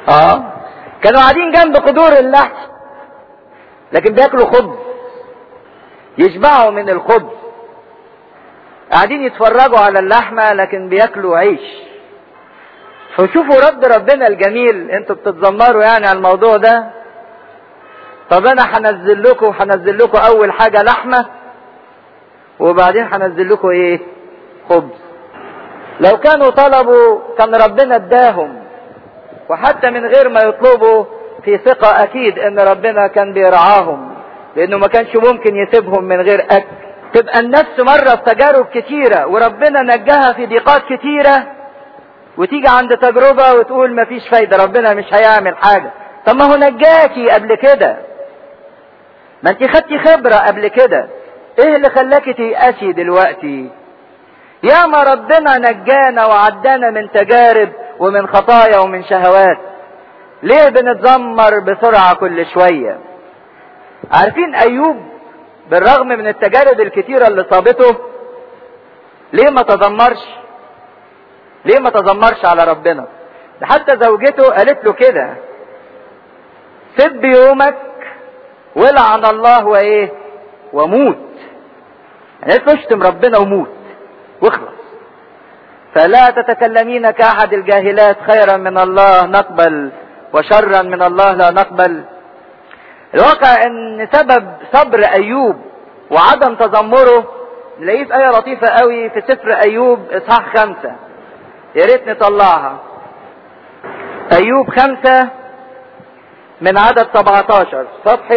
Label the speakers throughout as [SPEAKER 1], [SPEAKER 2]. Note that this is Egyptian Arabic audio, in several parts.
[SPEAKER 1] اه كانوا قاعدين جنب قدور اللحم لكن بياكلوا خبز يشبعوا من الخبز قاعدين يتفرجوا على اللحمة لكن بياكلوا عيش فشوفوا رد ربنا الجميل انتوا بتتذمروا يعني على الموضوع ده طب انا هنزل لكم هنزل لكم اول حاجة لحمة وبعدين هنزل لكم ايه خبز لو كانوا طلبوا كان ربنا اداهم وحتى من غير ما يطلبوا في ثقة اكيد ان ربنا كان بيرعاهم لانه ما كانش ممكن يسيبهم من غير اكل تبقى النفس مرة في تجارب كتيرة وربنا نجاها في ضيقات كتيرة وتيجي عند تجربة وتقول مفيش فايدة ربنا مش هيعمل حاجة طب ما هو نجاكي قبل كده ما انت خدتي خبرة قبل كده ايه اللي خلاكي تيأسي دلوقتي يا ما ربنا نجانا وعدانا من تجارب ومن خطايا ومن شهوات ليه بنتذمر بسرعة كل شوية عارفين ايوب بالرغم من التجارب الكتيرة اللي صابته ليه ما تذمرش ليه ما تذمرش على ربنا ده حتى زوجته قالت له كده سب يومك ولعن الله وايه وموت يعني قالت له اشتم ربنا وموت واخلص فلا تتكلمين كأحد الجاهلات خيرا من الله نقبل وشرا من الله لا نقبل الواقع ان سبب صبر ايوب وعدم تذمره نلاقيه في ايه لطيفة قوي في سفر ايوب اصحاح خمسة يا ريت نطلعها ايوب خمسة من عدد 17 صفحة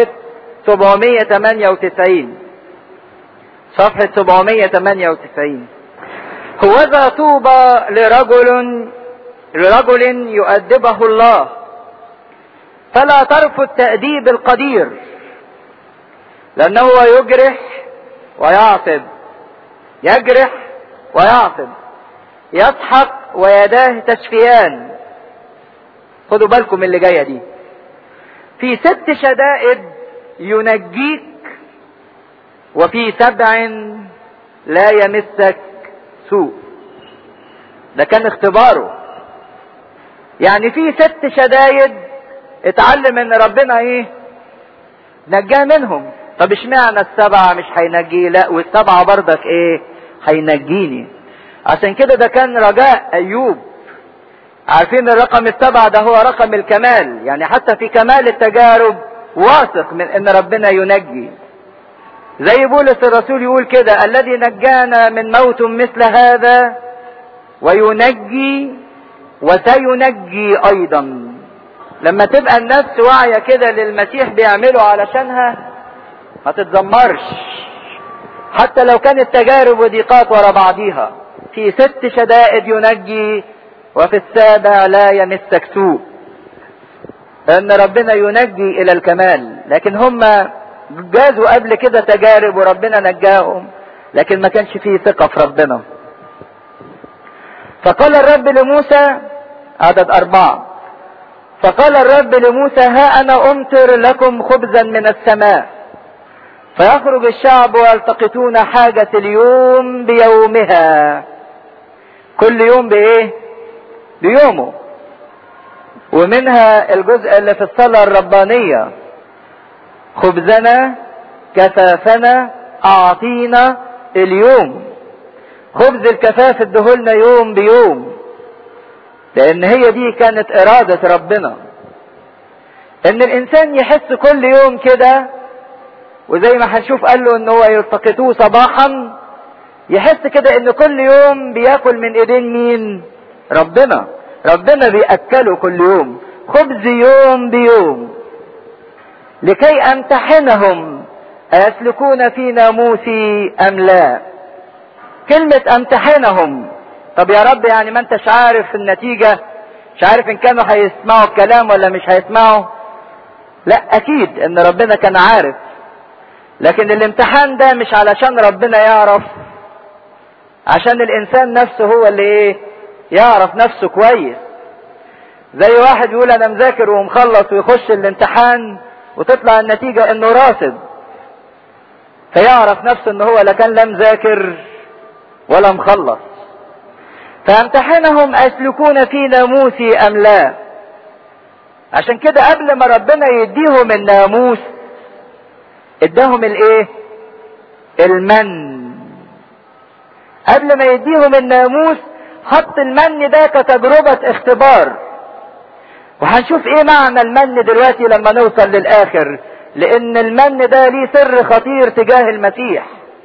[SPEAKER 1] 798 صفحة 798 هوذا طوبى لرجل لرجل يؤدبه الله فلا ترفض تأديب القدير لأنه هو يجرح ويعصب يجرح ويعصب يضحك ويداه تشفيان خدوا بالكم من اللي جايه دي في ست شدائد ينجيك وفي سبع لا يمسك سوء ده كان اختباره يعني في ست شدايد اتعلم ان ربنا ايه نجاه منهم طب اشمعنى السبعة مش هينجيه لا والسبعة برضك ايه هينجيني عشان كده ده كان رجاء ايوب عارفين الرقم السبعة ده هو رقم الكمال يعني حتى في كمال التجارب واثق من ان ربنا ينجي زي بولس الرسول يقول كده الذي نجانا من موت مثل هذا وينجي وسينجي ايضا لما تبقى النفس واعية كده للمسيح بيعمله علشانها ما تتذمرش حتى لو كانت تجارب وضيقات ورا بعضيها في ست شدائد ينجي وفي السابع لا يمسك سوء ان ربنا ينجي الى الكمال لكن هم جازوا قبل كده تجارب وربنا نجاهم لكن ما كانش فيه ثقة في ربنا فقال الرب لموسى عدد أربعة فقال الرب لموسى ها أنا أمطر لكم خبزا من السماء فيخرج الشعب ويلتقطون حاجة اليوم بيومها كل يوم بإيه؟ بيومه ومنها الجزء اللي في الصلاة الربانية خبزنا كفافنا أعطينا اليوم خبز الكفاف ادهولنا يوم بيوم لأن هي دي كانت إرادة ربنا إن الإنسان يحس كل يوم كده وزي ما هنشوف قال له إن هو يلتقطوه صباحا يحس كده إن كل يوم بياكل من إيدين مين؟ ربنا ربنا بيأكله كل يوم خبز يوم بيوم لكي امتحنهم أيسلكون في ناموسي أم لا كلمة امتحنهم طب يا رب يعني ما انتش عارف النتيجة مش عارف ان كانوا هيسمعوا الكلام ولا مش هيسمعوا لا اكيد ان ربنا كان عارف لكن الامتحان ده مش علشان ربنا يعرف عشان الانسان نفسه هو اللي ايه يعرف نفسه كويس زي واحد يقول انا مذاكر ومخلص ويخش الامتحان وتطلع النتيجة انه راصد فيعرف نفسه ان هو لا كان لا مذاكر ولا مخلص فامتحنهم اسلكون في ناموسي ام لا عشان كده قبل ما ربنا يديهم الناموس اداهم الايه المن قبل ما يديهم الناموس حط المن ده كتجربة اختبار وهنشوف ايه معنى المن دلوقتي لما نوصل للاخر لان المن ده ليه سر خطير تجاه المسيح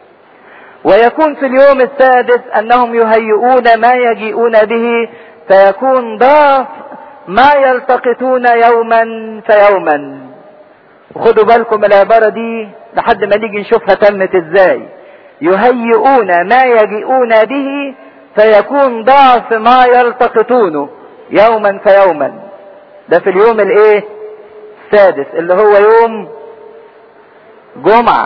[SPEAKER 1] ويكون في اليوم السادس انهم يهيئون ما يجيئون به فيكون ضعف ما يلتقطون يوما فيوما وخدوا بالكم العبارة دي لحد ما نيجي نشوفها تمت ازاي يهيئون ما يجيئون به فيكون ضعف ما يلتقطونه يوما فيوما ده في اليوم الايه السادس اللي هو يوم جمعة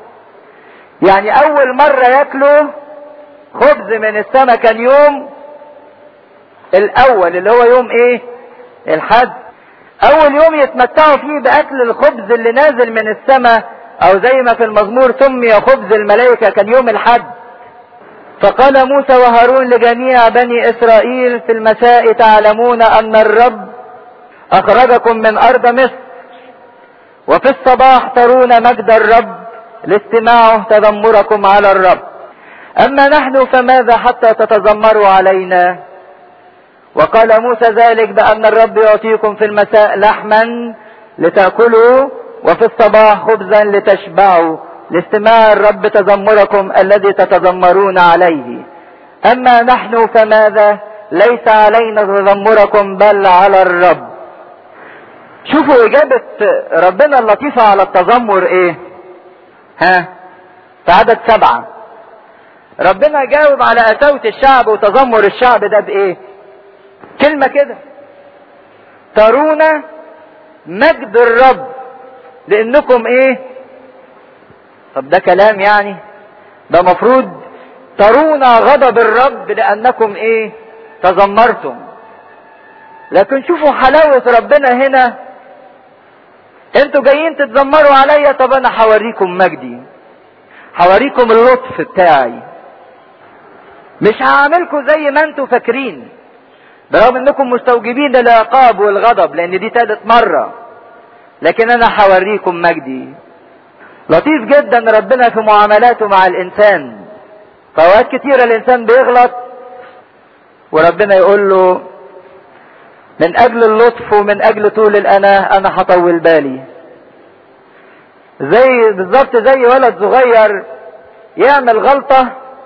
[SPEAKER 1] يعني اول مرة ياكلوا خبز من السماء كان يوم الاول اللي هو يوم ايه الحد اول يوم يتمتعوا فيه باكل الخبز اللي نازل من السماء او زي ما في المزمور سمي خبز الملائكة كان يوم الحد فقال موسى وهارون لجميع بني اسرائيل في المساء تعلمون ان الرب اخرجكم من ارض مصر وفي الصباح ترون مجد الرب لاستماعه تذمركم على الرب اما نحن فماذا حتى تتذمروا علينا وقال موسى ذلك بان الرب يعطيكم في المساء لحما لتاكلوا وفي الصباح خبزا لتشبعوا لاستماع الرب تذمركم الذي تتذمرون عليه اما نحن فماذا ليس علينا تذمركم بل على الرب شوفوا اجابة ربنا اللطيفة على التذمر ايه ها في عدد سبعة ربنا جاوب على قساوة الشعب وتذمر الشعب ده بايه كلمة كده ترون مجد الرب لانكم ايه طب ده كلام يعني ده مفروض ترون غضب الرب لانكم ايه تذمرتم لكن شوفوا حلاوة ربنا هنا انتوا جايين تتذمروا عليا طب انا هوريكم مجدي هوريكم اللطف بتاعي مش هعملكم زي ما انتوا فاكرين برغم انكم مستوجبين العقاب والغضب لان دي تالت مرة لكن انا هوريكم مجدي لطيف جدا ربنا في معاملاته مع الانسان فاوقات كتيرة الانسان بيغلط وربنا يقول له من اجل اللطف ومن اجل طول الاناه انا هطول بالي زي بالظبط زي ولد صغير يعمل غلطة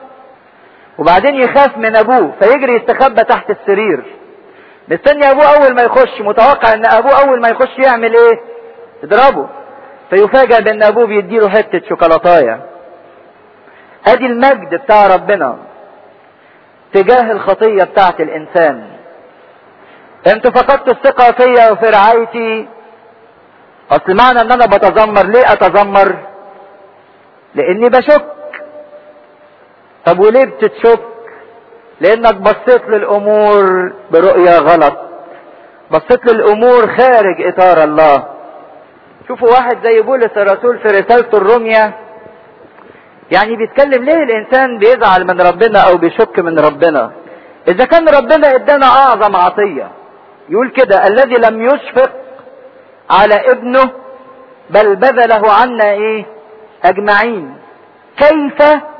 [SPEAKER 1] وبعدين يخاف من ابوه فيجري يستخبى تحت السرير مستني ابوه اول ما يخش متوقع ان ابوه اول ما يخش يعمل ايه يضربه فيفاجأ بان ابوه بيديله حتة شوكولاتاية ادي المجد بتاع ربنا تجاه الخطية بتاعت الانسان انتوا فقدتوا الثقة فيا وفي رعايتي اصل معنى ان انا بتذمر ليه اتذمر لاني بشك طب وليه بتتشك لانك بصيت للامور برؤية غلط بصيت للامور خارج اطار الله شوفوا واحد زي بولس الرسول في رسالته الرمية يعني بيتكلم ليه الانسان بيزعل من ربنا او بيشك من ربنا اذا كان ربنا ادانا اعظم عطية يقول كده الذي لم يشفق على ابنه بل بذله عنا ايه اجمعين كيف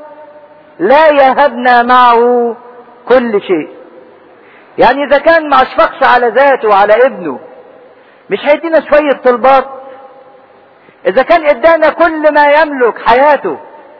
[SPEAKER 1] لا يهبنا معه كل شيء يعني اذا كان ما اشفقش على ذاته وعلى ابنه مش هيدينا شوية طلبات اذا كان ادانا كل ما يملك حياته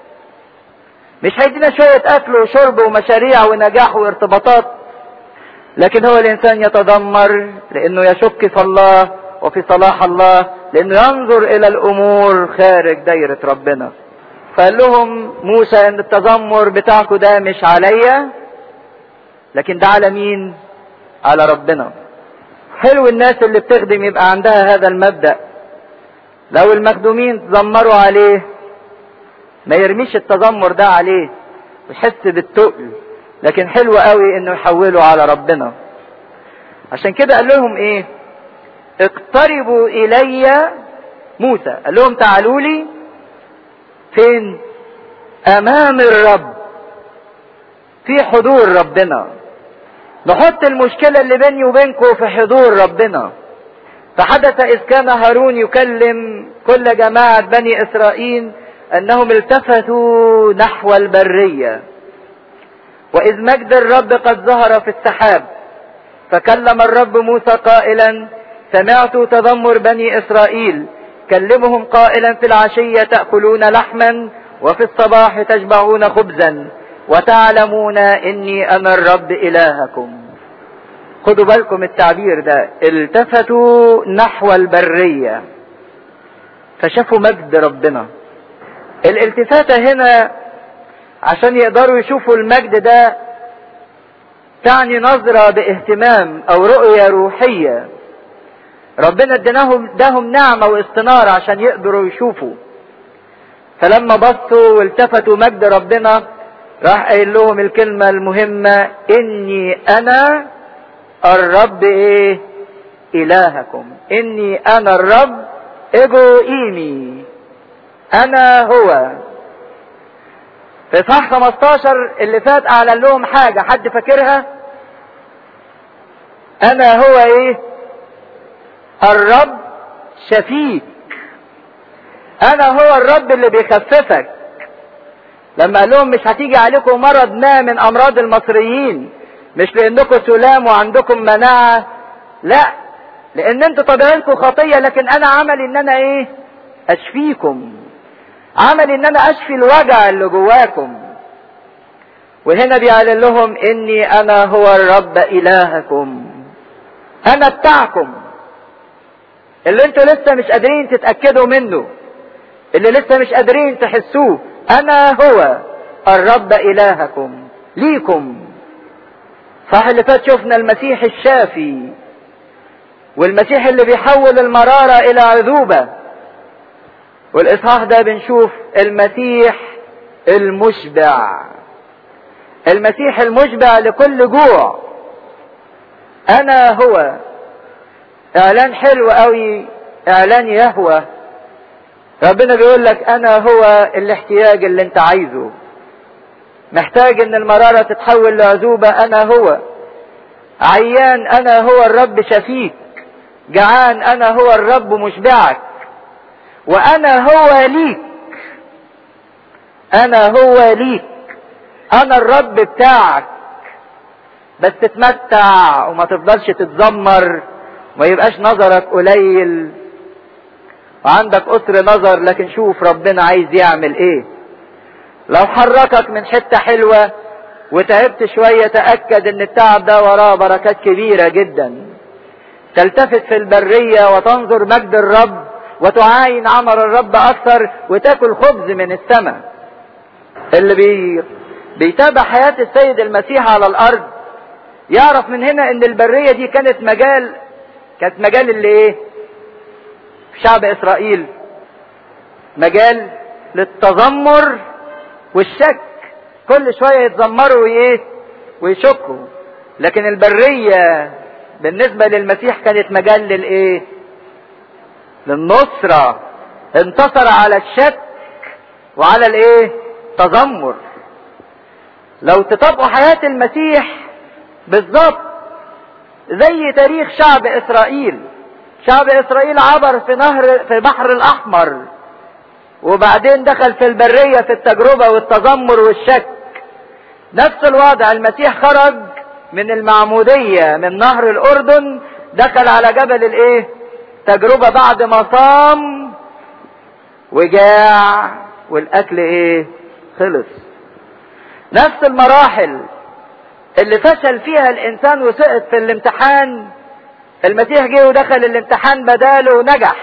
[SPEAKER 1] مش هيدينا شوية اكل وشرب ومشاريع ونجاح وارتباطات لكن هو الانسان يتذمر لانه يشك في الله وفي صلاح الله لانه ينظر الى الامور خارج دايرة ربنا فقال لهم موسى ان التذمر بتاعكم ده مش عليا لكن ده على مين على ربنا حلو الناس اللي بتخدم يبقى عندها هذا المبدأ لو المخدومين تذمروا عليه ما يرميش التذمر ده عليه ويحس بالتقل لكن حلو قوي انه يحوله على ربنا عشان كده قال لهم ايه اقتربوا الي موسى قال لهم تعالوا لي فين امام الرب في حضور ربنا نحط المشكلة اللي بيني وبينكم في حضور ربنا فحدث إذ كان هارون يكلم كل جماعة بني إسرائيل أنهم التفتوا نحو البرية وإذ مجد الرب قد ظهر في السحاب فكلم الرب موسى قائلا سمعت تذمر بني إسرائيل كلمهم قائلا في العشية تأكلون لحما وفي الصباح تشبعون خبزا وتعلمون إني أنا الرب إلهكم خدوا بالكم التعبير ده التفتوا نحو البرية فشافوا مجد ربنا الالتفاتة هنا عشان يقدروا يشوفوا المجد ده تعني نظرة باهتمام او رؤية روحية ربنا اديناهم اداهم نعمة واستنارة عشان يقدروا يشوفوا فلما بصوا والتفتوا مجد ربنا راح قايل لهم الكلمة المهمة اني انا الرب ايه الهكم اني انا الرب اجو ايمي انا هو في صح 15 اللي فات اعلن لهم حاجة حد فاكرها انا هو ايه الرب شفيك انا هو الرب اللي بيخففك لما قال لهم مش هتيجي عليكم مرض ما من امراض المصريين مش لانكم سلام وعندكم مناعة لا لان انتوا طبيعتكم خطية لكن انا عملي ان انا ايه اشفيكم عملي ان انا اشفي الوجع اللي جواكم وهنا بيعلن لهم اني انا هو الرب الهكم انا بتاعكم اللي انتوا لسه مش قادرين تتأكدوا منه اللي لسه مش قادرين تحسوه انا هو الرب الهكم ليكم صح اللي فات شفنا المسيح الشافي والمسيح اللي بيحول المرارة الى عذوبة والاصحاح ده بنشوف المسيح المشبع المسيح المشبع لكل جوع انا هو اعلان حلو قوي اعلان يهوى ربنا بيقول لك انا هو الاحتياج اللي انت عايزه محتاج ان المرارة تتحول لعذوبة انا هو عيان انا هو الرب شفيك جعان انا هو الرب مشبعك وانا هو ليك انا هو ليك انا الرب بتاعك بس تتمتع وما تفضلش تتذمر ما يبقاش نظرك قليل وعندك قصر نظر لكن شوف ربنا عايز يعمل ايه لو حركك من حتة حلوة وتعبت شوية تأكد ان التعب ده وراه بركات كبيرة جدا تلتفت في البرية وتنظر مجد الرب وتعاين عمل الرب اكثر وتاكل خبز من السماء اللي بي بيتابع حياة السيد المسيح على الارض يعرف من هنا ان البرية دي كانت مجال كانت مجال اللي ايه في شعب اسرائيل مجال للتذمر والشك كل شوية يتذمروا وايه ويشكوا لكن البرية بالنسبة للمسيح كانت مجال للايه للنصرة انتصر على الشك وعلى الايه تذمر لو تطبقوا حياة المسيح بالظبط زي تاريخ شعب اسرائيل شعب اسرائيل عبر في نهر في البحر الاحمر وبعدين دخل في البرية في التجربة والتذمر والشك نفس الوضع المسيح خرج من المعمودية من نهر الاردن دخل على جبل الايه تجربة بعد ما صام وجاع والاكل ايه خلص نفس المراحل اللي فشل فيها الانسان وسقط في الامتحان المسيح جه ودخل الامتحان بداله ونجح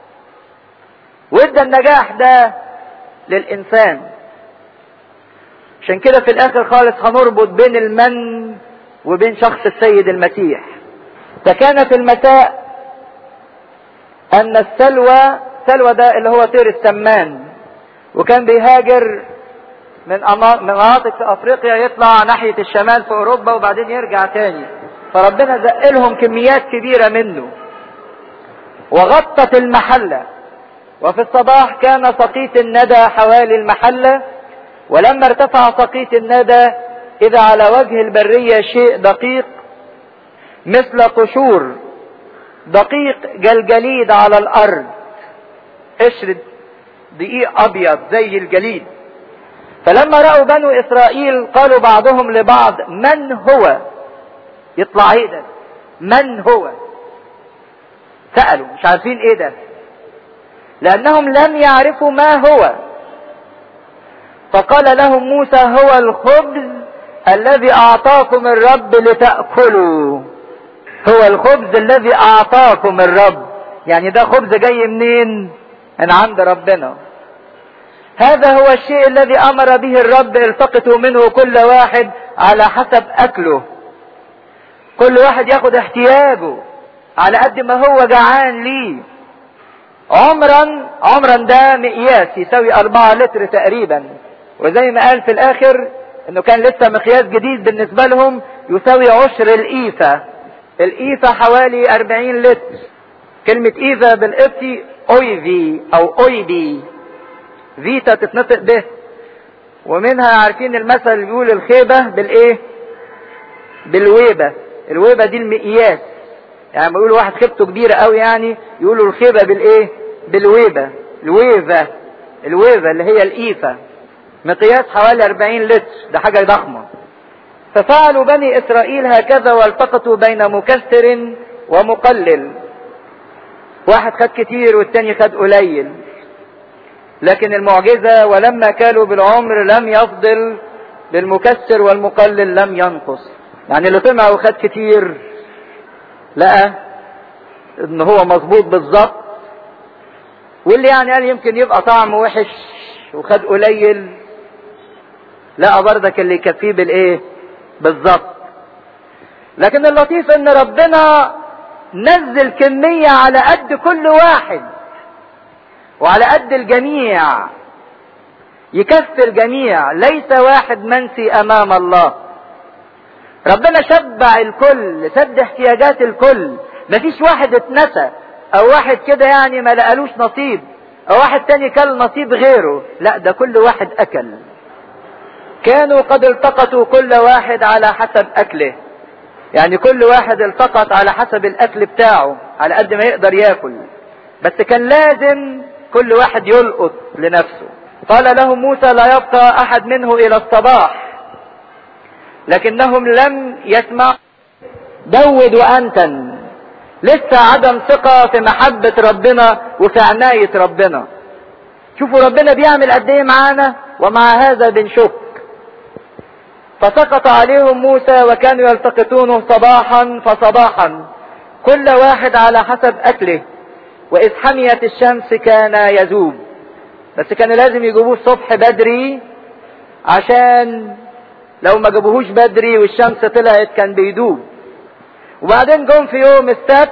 [SPEAKER 1] وادى النجاح ده للانسان عشان كده في الاخر خالص هنربط بين المن وبين شخص السيد المسيح فكان في المساء ان السلوى سلوى ده اللي هو طير السمان وكان بيهاجر من مناطق في افريقيا يطلع ناحية الشمال في اوروبا وبعدين يرجع تاني فربنا زق لهم كميات كبيرة منه وغطت المحلة وفي الصباح كان سقيط الندى حوالي المحلة ولما ارتفع سقيط الندى إذا على وجه البرية شيء دقيق مثل قشور دقيق جلجليد على الارض قشر دقيق ابيض زي الجليد فلما رأوا بنو اسرائيل قالوا بعضهم لبعض من هو يطلع ايه ده من هو سألوا مش عارفين ايه ده لانهم لم يعرفوا ما هو فقال لهم موسى هو الخبز الذي اعطاكم الرب لتأكلوا هو الخبز الذي اعطاكم الرب يعني ده خبز جاي منين من عند ربنا هذا هو الشيء الذي امر به الرب التقطوا منه كل واحد على حسب اكله كل واحد ياخد احتياجه على قد ما هو جعان ليه عمرا عمرا ده مقياس يساوي أربعة لتر تقريبا وزي ما قال في الآخر إنه كان لسه مقياس جديد بالنسبة لهم يساوي عشر الإيفا الإيفا حوالي أربعين لتر كلمة إيفا بالقبطي أويفي أو أويبي فيتا تتنطق به ومنها عارفين المثل اللي بيقول الخيبة بالإيه؟ بالويبة الويبة دي المقياس يعني لما يقولوا واحد خيبته كبيرة قوي يعني يقولوا الخيبة بالايه بالويبة الويفة الويفة اللي هي الإيفة مقياس حوالي 40 لتر ده حاجة ضخمة ففعلوا بني إسرائيل هكذا والتقطوا بين مكسر ومقلل واحد خد كتير والتاني خد قليل لكن المعجزة ولما كانوا بالعمر لم يفضل للمكسر والمقلل لم ينقص يعني اللي طمع وخد كتير لقى ان هو مظبوط بالظبط واللي يعني قال يمكن يبقى طعمه وحش وخد قليل لقى بردك اللي يكفيه بالايه بالظبط لكن اللطيف ان ربنا نزل كمية على قد كل واحد وعلى قد الجميع يكفي الجميع ليس واحد منسي امام الله ربنا شبع الكل سد احتياجات الكل مفيش واحد اتنسى او واحد كده يعني ما لقالوش نصيب او واحد تاني كل نصيب غيره لا ده كل واحد اكل كانوا قد التقطوا كل واحد على حسب اكله يعني كل واحد التقط على حسب الاكل بتاعه على قد ما يقدر ياكل بس كان لازم كل واحد يلقط لنفسه قال لهم موسى لا يبقى احد منه الى الصباح لكنهم لم يسمعوا دود وانتن لسه عدم ثقة في محبة ربنا وفي عناية ربنا شوفوا ربنا بيعمل قد ايه معانا ومع هذا بنشك فسقط عليهم موسى وكانوا يلتقطونه صباحا فصباحا كل واحد على حسب اكله واذ حميت الشمس كان يذوب بس كانوا لازم يجيبوه الصبح بدري عشان لو ما جابوهوش بدري والشمس طلعت كان بيدوب وبعدين جم في يوم السبت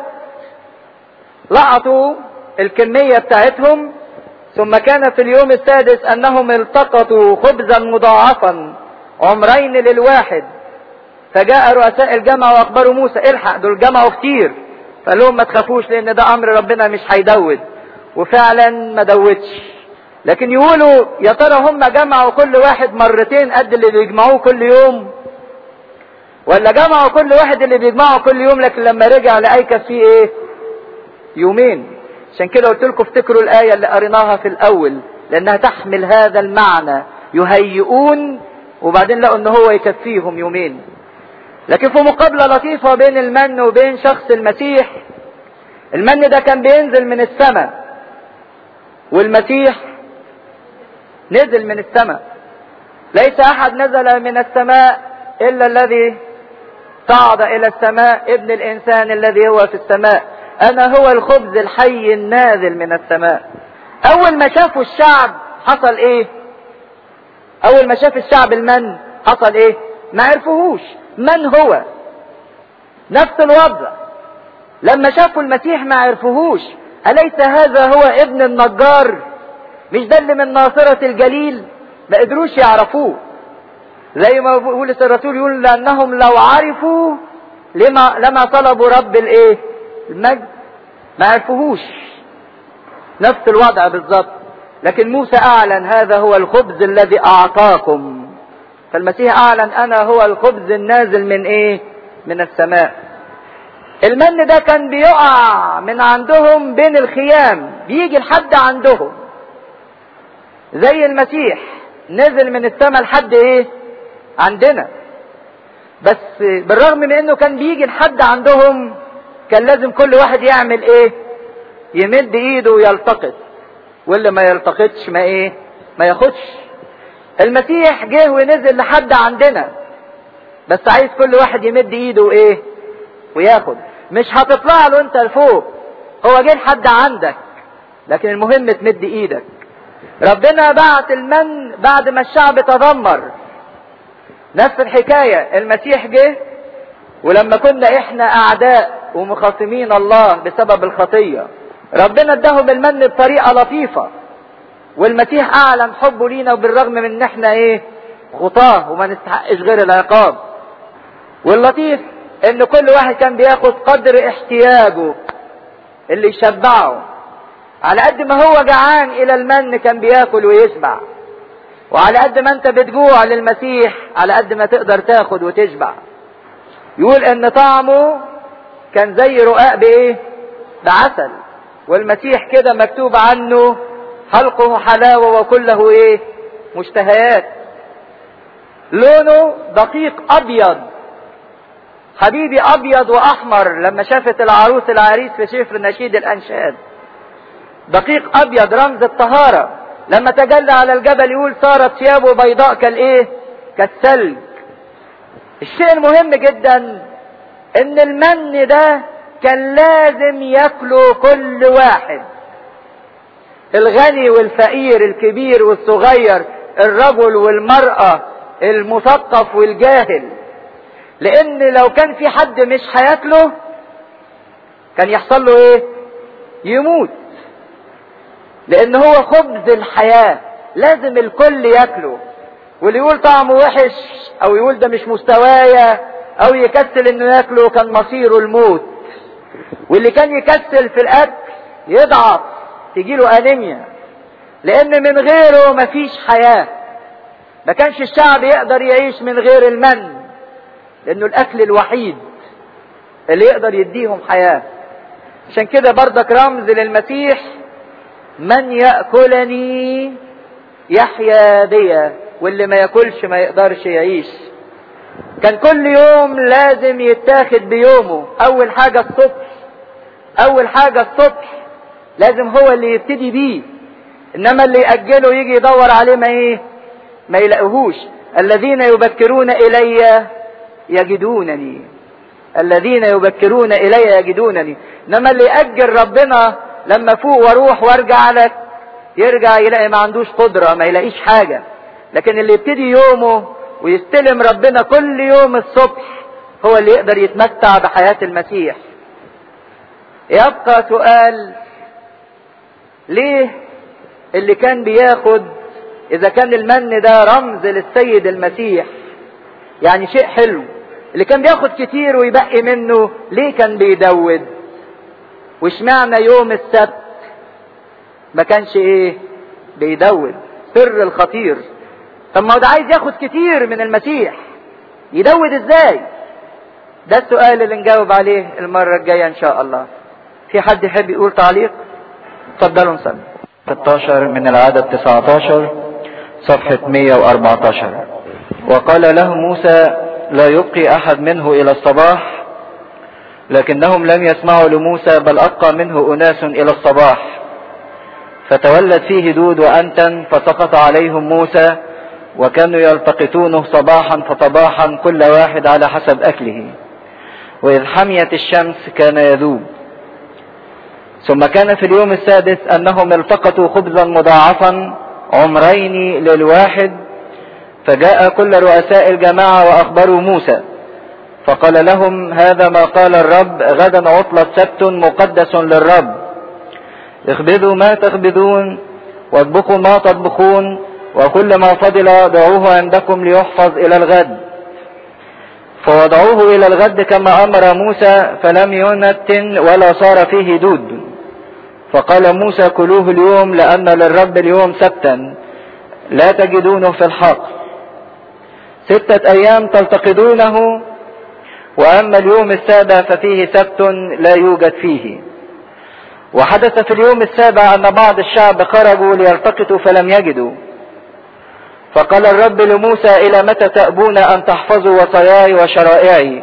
[SPEAKER 1] لقطوا الكمية بتاعتهم ثم كان في اليوم السادس انهم التقطوا خبزا مضاعفا عمرين للواحد فجاء رؤساء الجامعة واخبروا موسى الحق دول جمعوا كتير فقال لهم ما تخافوش لان ده امر ربنا مش هيدود وفعلا ما دودش لكن يقولوا يا ترى هم جمعوا كل واحد مرتين قد اللي بيجمعوه كل يوم ولا جمعوا كل واحد اللي بيجمعه كل يوم لكن لما رجع لقى فيه ايه يومين عشان كده قلت لكم افتكروا الآية اللي قريناها في الأول لأنها تحمل هذا المعنى يهيئون وبعدين لقوا ان هو يكفيهم يومين لكن في مقابلة لطيفة بين المن وبين شخص المسيح المن ده كان بينزل من السماء والمسيح نزل من السماء ليس احد نزل من السماء الا الذي صعد الى السماء ابن الانسان الذي هو في السماء انا هو الخبز الحي النازل من السماء اول ما شافوا الشعب حصل ايه اول ما شاف الشعب المن حصل ايه ما عرفوهوش من هو نفس الوضع لما شافوا المسيح ما عرفوهوش أليس هذا هو ابن النجار مش ده اللي من ناصرة الجليل ما قدروش يعرفوه زي ما بولس الرسول يقول لأنهم لو عرفوا لما لما طلبوا رب الايه المجد ما عرفوهوش نفس الوضع بالظبط لكن موسى اعلن هذا هو الخبز الذي اعطاكم فالمسيح اعلن انا هو الخبز النازل من ايه من السماء المن ده كان بيقع من عندهم بين الخيام بيجي لحد عندهم زي المسيح نزل من السماء لحد ايه عندنا بس بالرغم من انه كان بيجي لحد عندهم كان لازم كل واحد يعمل ايه يمد ايده ويلتقط واللي ما يلتقطش ما ايه ما ياخدش المسيح جه ونزل لحد عندنا بس عايز كل واحد يمد ايده وايه وياخد مش هتطلع له انت لفوق هو جه لحد عندك لكن المهم تمد ايدك ربنا بعت المن بعد ما الشعب تذمر نفس الحكاية المسيح جه ولما كنا احنا اعداء ومخاصمين الله بسبب الخطية ربنا اداهم المن بطريقة لطيفة والمسيح اعلن حبه لينا وبالرغم من ان احنا ايه خطاه وما نستحقش غير العقاب واللطيف ان كل واحد كان بياخد قدر احتياجه اللي يشبعه على قد ما هو جعان الى المن كان بياكل ويشبع وعلى قد ما انت بتجوع للمسيح على قد ما تقدر تاخد وتشبع يقول ان طعمه كان زي رقاق بايه بعسل والمسيح كده مكتوب عنه حلقه حلاوة وكله ايه مشتهيات لونه دقيق ابيض حبيبي ابيض واحمر لما شافت العروس العريس في شفر نشيد الانشاد دقيق ابيض رمز الطهارة لما تجلى على الجبل يقول صارت ثيابه بيضاء كالايه كالثلج الشيء المهم جدا ان المن ده كان لازم ياكله كل واحد الغني والفقير الكبير والصغير الرجل والمرأة المثقف والجاهل لان لو كان في حد مش هياكله كان يحصل له ايه يموت لان هو خبز الحياة لازم الكل ياكله واللي يقول طعمه وحش او يقول ده مش مستوايا او يكسل انه ياكله كان مصيره الموت واللي كان يكسل في الاكل يضعف تجيله انيميا لان من غيره مفيش حياة ما كانش الشعب يقدر يعيش من غير المن لانه الاكل الوحيد اللي يقدر يديهم حياة عشان كده بردك رمز للمسيح من يأكلني يحيا بيا واللي ما ياكلش ما يقدرش يعيش كان كل يوم لازم يتاخد بيومه اول حاجة الصبح اول حاجة الصبح لازم هو اللي يبتدي بيه انما اللي يأجله يجي يدور عليه ما ايه ما يلاقوهوش الذين يبكرون الي يجدونني الذين يبكرون الي يجدونني انما اللي يأجل ربنا لما فوق واروح وارجع لك يرجع يلاقي ما عندوش قدرة ما يلاقيش حاجة لكن اللي يبتدي يومه ويستلم ربنا كل يوم الصبح هو اللي يقدر يتمتع بحياة المسيح يبقى سؤال ليه اللي كان بياخد اذا كان المن ده رمز للسيد المسيح يعني شيء حلو اللي كان بياخد كتير ويبقي منه ليه كان بيدود واشمعنى يوم السبت ما كانش ايه بيدود سر الخطير طب ما هو ده عايز ياخد كتير من المسيح يدود ازاي ده السؤال اللي نجاوب عليه المرة الجاية ان شاء الله في حد يحب يقول تعليق اتفضلوا نصلي
[SPEAKER 2] 16 من العدد 19 صفحة 114 وقال له موسى لا يبقي أحد منه إلى الصباح لكنهم لم يسمعوا لموسى بل أبقى منه أناس إلى الصباح فتولد فيه دود وأنتن فسقط عليهم موسى وكانوا يلتقطونه صباحا فصباحا كل واحد على حسب أكله وإذ حميت الشمس كان يذوب ثم كان في اليوم السادس أنهم التقطوا خبزا مضاعفا عمرين للواحد فجاء كل رؤساء الجماعة وأخبروا موسى فقال لهم هذا ما قال الرب غدا عطلة سبت مقدس للرب اخبذوا ما تخبذون واطبخوا ما تطبخون وكل ما فضل ضعوه عندكم ليحفظ إلى الغد فوضعوه إلى الغد كما أمر موسى فلم ينتن ولا صار فيه دود فقال موسى كلوه اليوم لأن للرب اليوم سبتا لا تجدونه في الحق ستة أيام تلتقطونه وأما اليوم السابع ففيه سبت لا يوجد فيه وحدث في اليوم السابع أن بعض الشعب خرجوا ليلتقطوا فلم يجدوا فقال الرب لموسى إلى متى تأبون أن تحفظوا وصاياي وشرائعي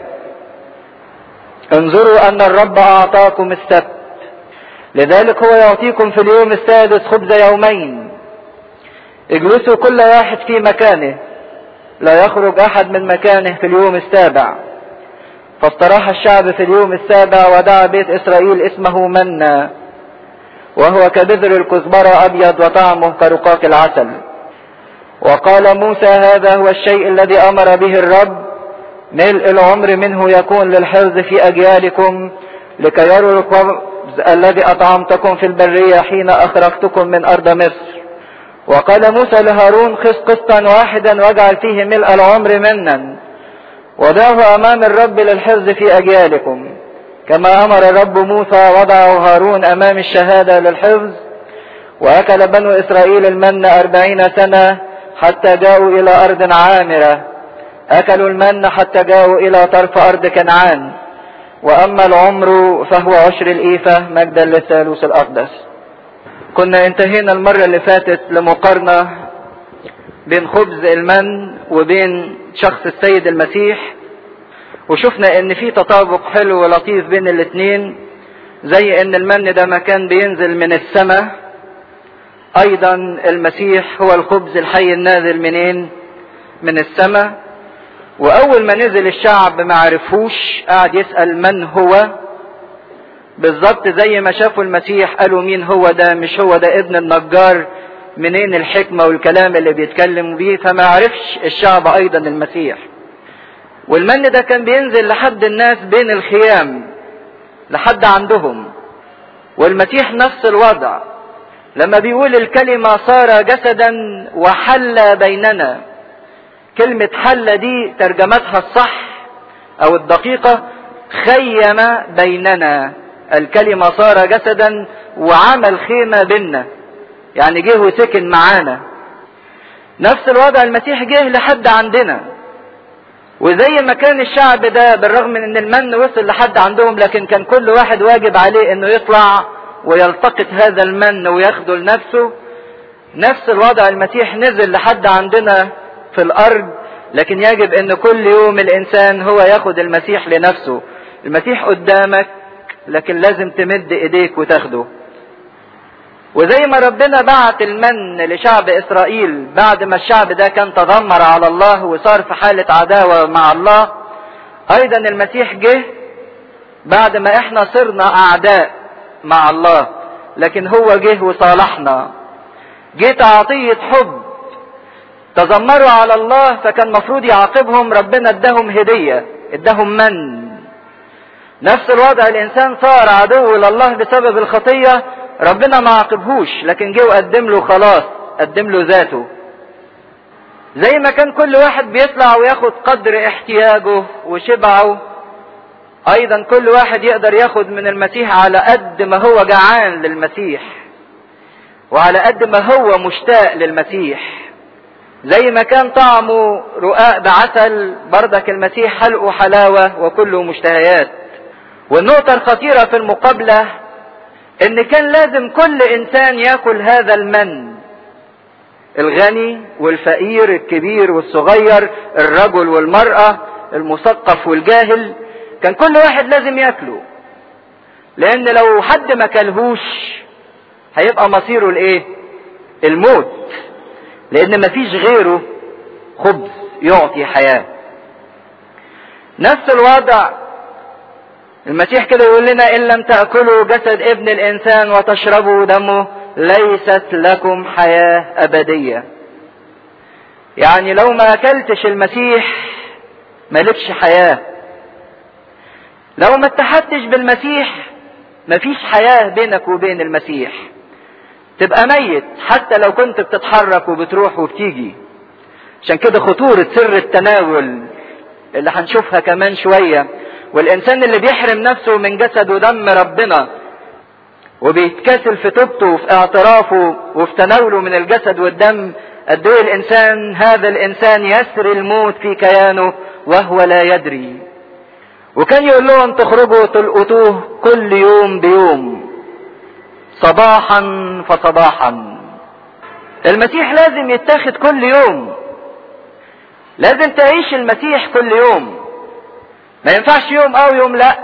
[SPEAKER 2] انظروا أن الرب أعطاكم السبت لذلك هو يعطيكم في اليوم السادس خبز يومين اجلسوا كل واحد في مكانه لا يخرج أحد من مكانه في اليوم السابع فاستراح الشعب في اليوم السابع ودعا بيت إسرائيل اسمه منا وهو كبذر الكزبرة أبيض وطعمه كرقاق العسل وقال موسى هذا هو الشيء الذي أمر به الرب ملء العمر منه يكون للحفظ في أجيالكم لكي يروا الخبز الذي أطعمتكم في البرية حين أخرجتكم من أرض مصر وقال موسى لهارون خذ قسطا واحدا واجعل فيه ملء العمر منا وضعه أمام الرب للحفظ في أجيالكم كما أمر الرب موسى وضعه هارون أمام الشهادة للحفظ وأكل بنو إسرائيل المن أربعين سنة حتى جاءوا إلى أرض عامرة أكلوا المن حتى جاءوا إلى طرف أرض كنعان وأما العمر فهو عشر الإيفة مجدا للثالوث الأقدس كنا انتهينا المرة اللي فاتت لمقارنة بين خبز المن وبين شخص السيد المسيح وشفنا ان في تطابق حلو ولطيف بين الاتنين زي ان المن ده مكان بينزل من السماء ايضا المسيح هو الخبز الحي النازل منين من السماء واول ما نزل الشعب ما عرفوش قعد يسأل من هو بالظبط زي ما شافوا المسيح قالوا مين هو ده مش هو ده ابن النجار منين الحكمة والكلام اللي بيتكلم بيه فما عرفش الشعب ايضا المسيح والمن ده كان بينزل لحد الناس بين الخيام لحد عندهم والمسيح نفس الوضع لما بيقول الكلمة صار جسدا وحل بيننا كلمة حل دي ترجمتها الصح او الدقيقة خيم بيننا الكلمة صار جسدا وعمل خيمة بيننا يعني جه وسكن معانا نفس الوضع المسيح جه لحد عندنا وزي ما كان الشعب ده بالرغم من ان المن وصل لحد عندهم لكن كان كل واحد واجب عليه انه يطلع ويلتقط هذا المن وياخده لنفسه نفس الوضع المسيح نزل لحد عندنا في الارض لكن يجب ان كل يوم الانسان هو ياخد المسيح لنفسه المسيح قدامك لكن لازم تمد ايديك وتاخده وزي ما ربنا بعت المن لشعب اسرائيل بعد ما الشعب ده كان تذمر على الله وصار في حالة عداوة مع الله ايضا المسيح جه بعد ما احنا صرنا اعداء مع الله لكن هو جه وصالحنا جه تعطية حب تذمروا على الله فكان مفروض يعاقبهم ربنا اداهم هدية اداهم من نفس الوضع الانسان صار عدو لله بسبب الخطية ربنا ما عاقبهوش لكن جه وقدم له خلاص قدم له ذاته زي ما كان كل واحد بيطلع وياخد قدر احتياجه وشبعه ايضا كل واحد يقدر ياخد من المسيح على قد ما هو جعان للمسيح وعلى قد ما هو مشتاق للمسيح زي ما كان طعمه رقاق بعسل بردك المسيح حلقه حلاوة وكله مشتهيات والنقطة الخطيرة في المقابلة ان كان لازم كل انسان ياكل هذا المن الغني والفقير الكبير والصغير الرجل والمرأة المثقف والجاهل كان كل واحد لازم ياكله لان لو حد ما كلهوش هيبقى مصيره الايه الموت لان مفيش غيره خبز يعطي حياة نفس الوضع المسيح كده يقول لنا ان لم تأكلوا جسد ابن الانسان وتشربوا دمه ليست لكم حياة ابدية يعني لو ما اكلتش المسيح مالكش حياة لو ما اتحدتش بالمسيح مفيش حياة بينك وبين المسيح تبقى ميت حتى لو كنت بتتحرك وبتروح وبتيجي عشان كده خطورة سر التناول اللي هنشوفها كمان شوية والإنسان اللي بيحرم نفسه من جسد ودم ربنا وبيتكاسل في توبته وفي اعترافه وفي تناوله من الجسد والدم قد ايه الانسان هذا الانسان يسري الموت في كيانه وهو لا يدري وكان يقول لهم تخرجوا تلقطوه كل يوم بيوم صباحا فصباحا المسيح لازم يتاخد كل يوم لازم تعيش المسيح كل يوم ما ينفعش يوم او يوم لا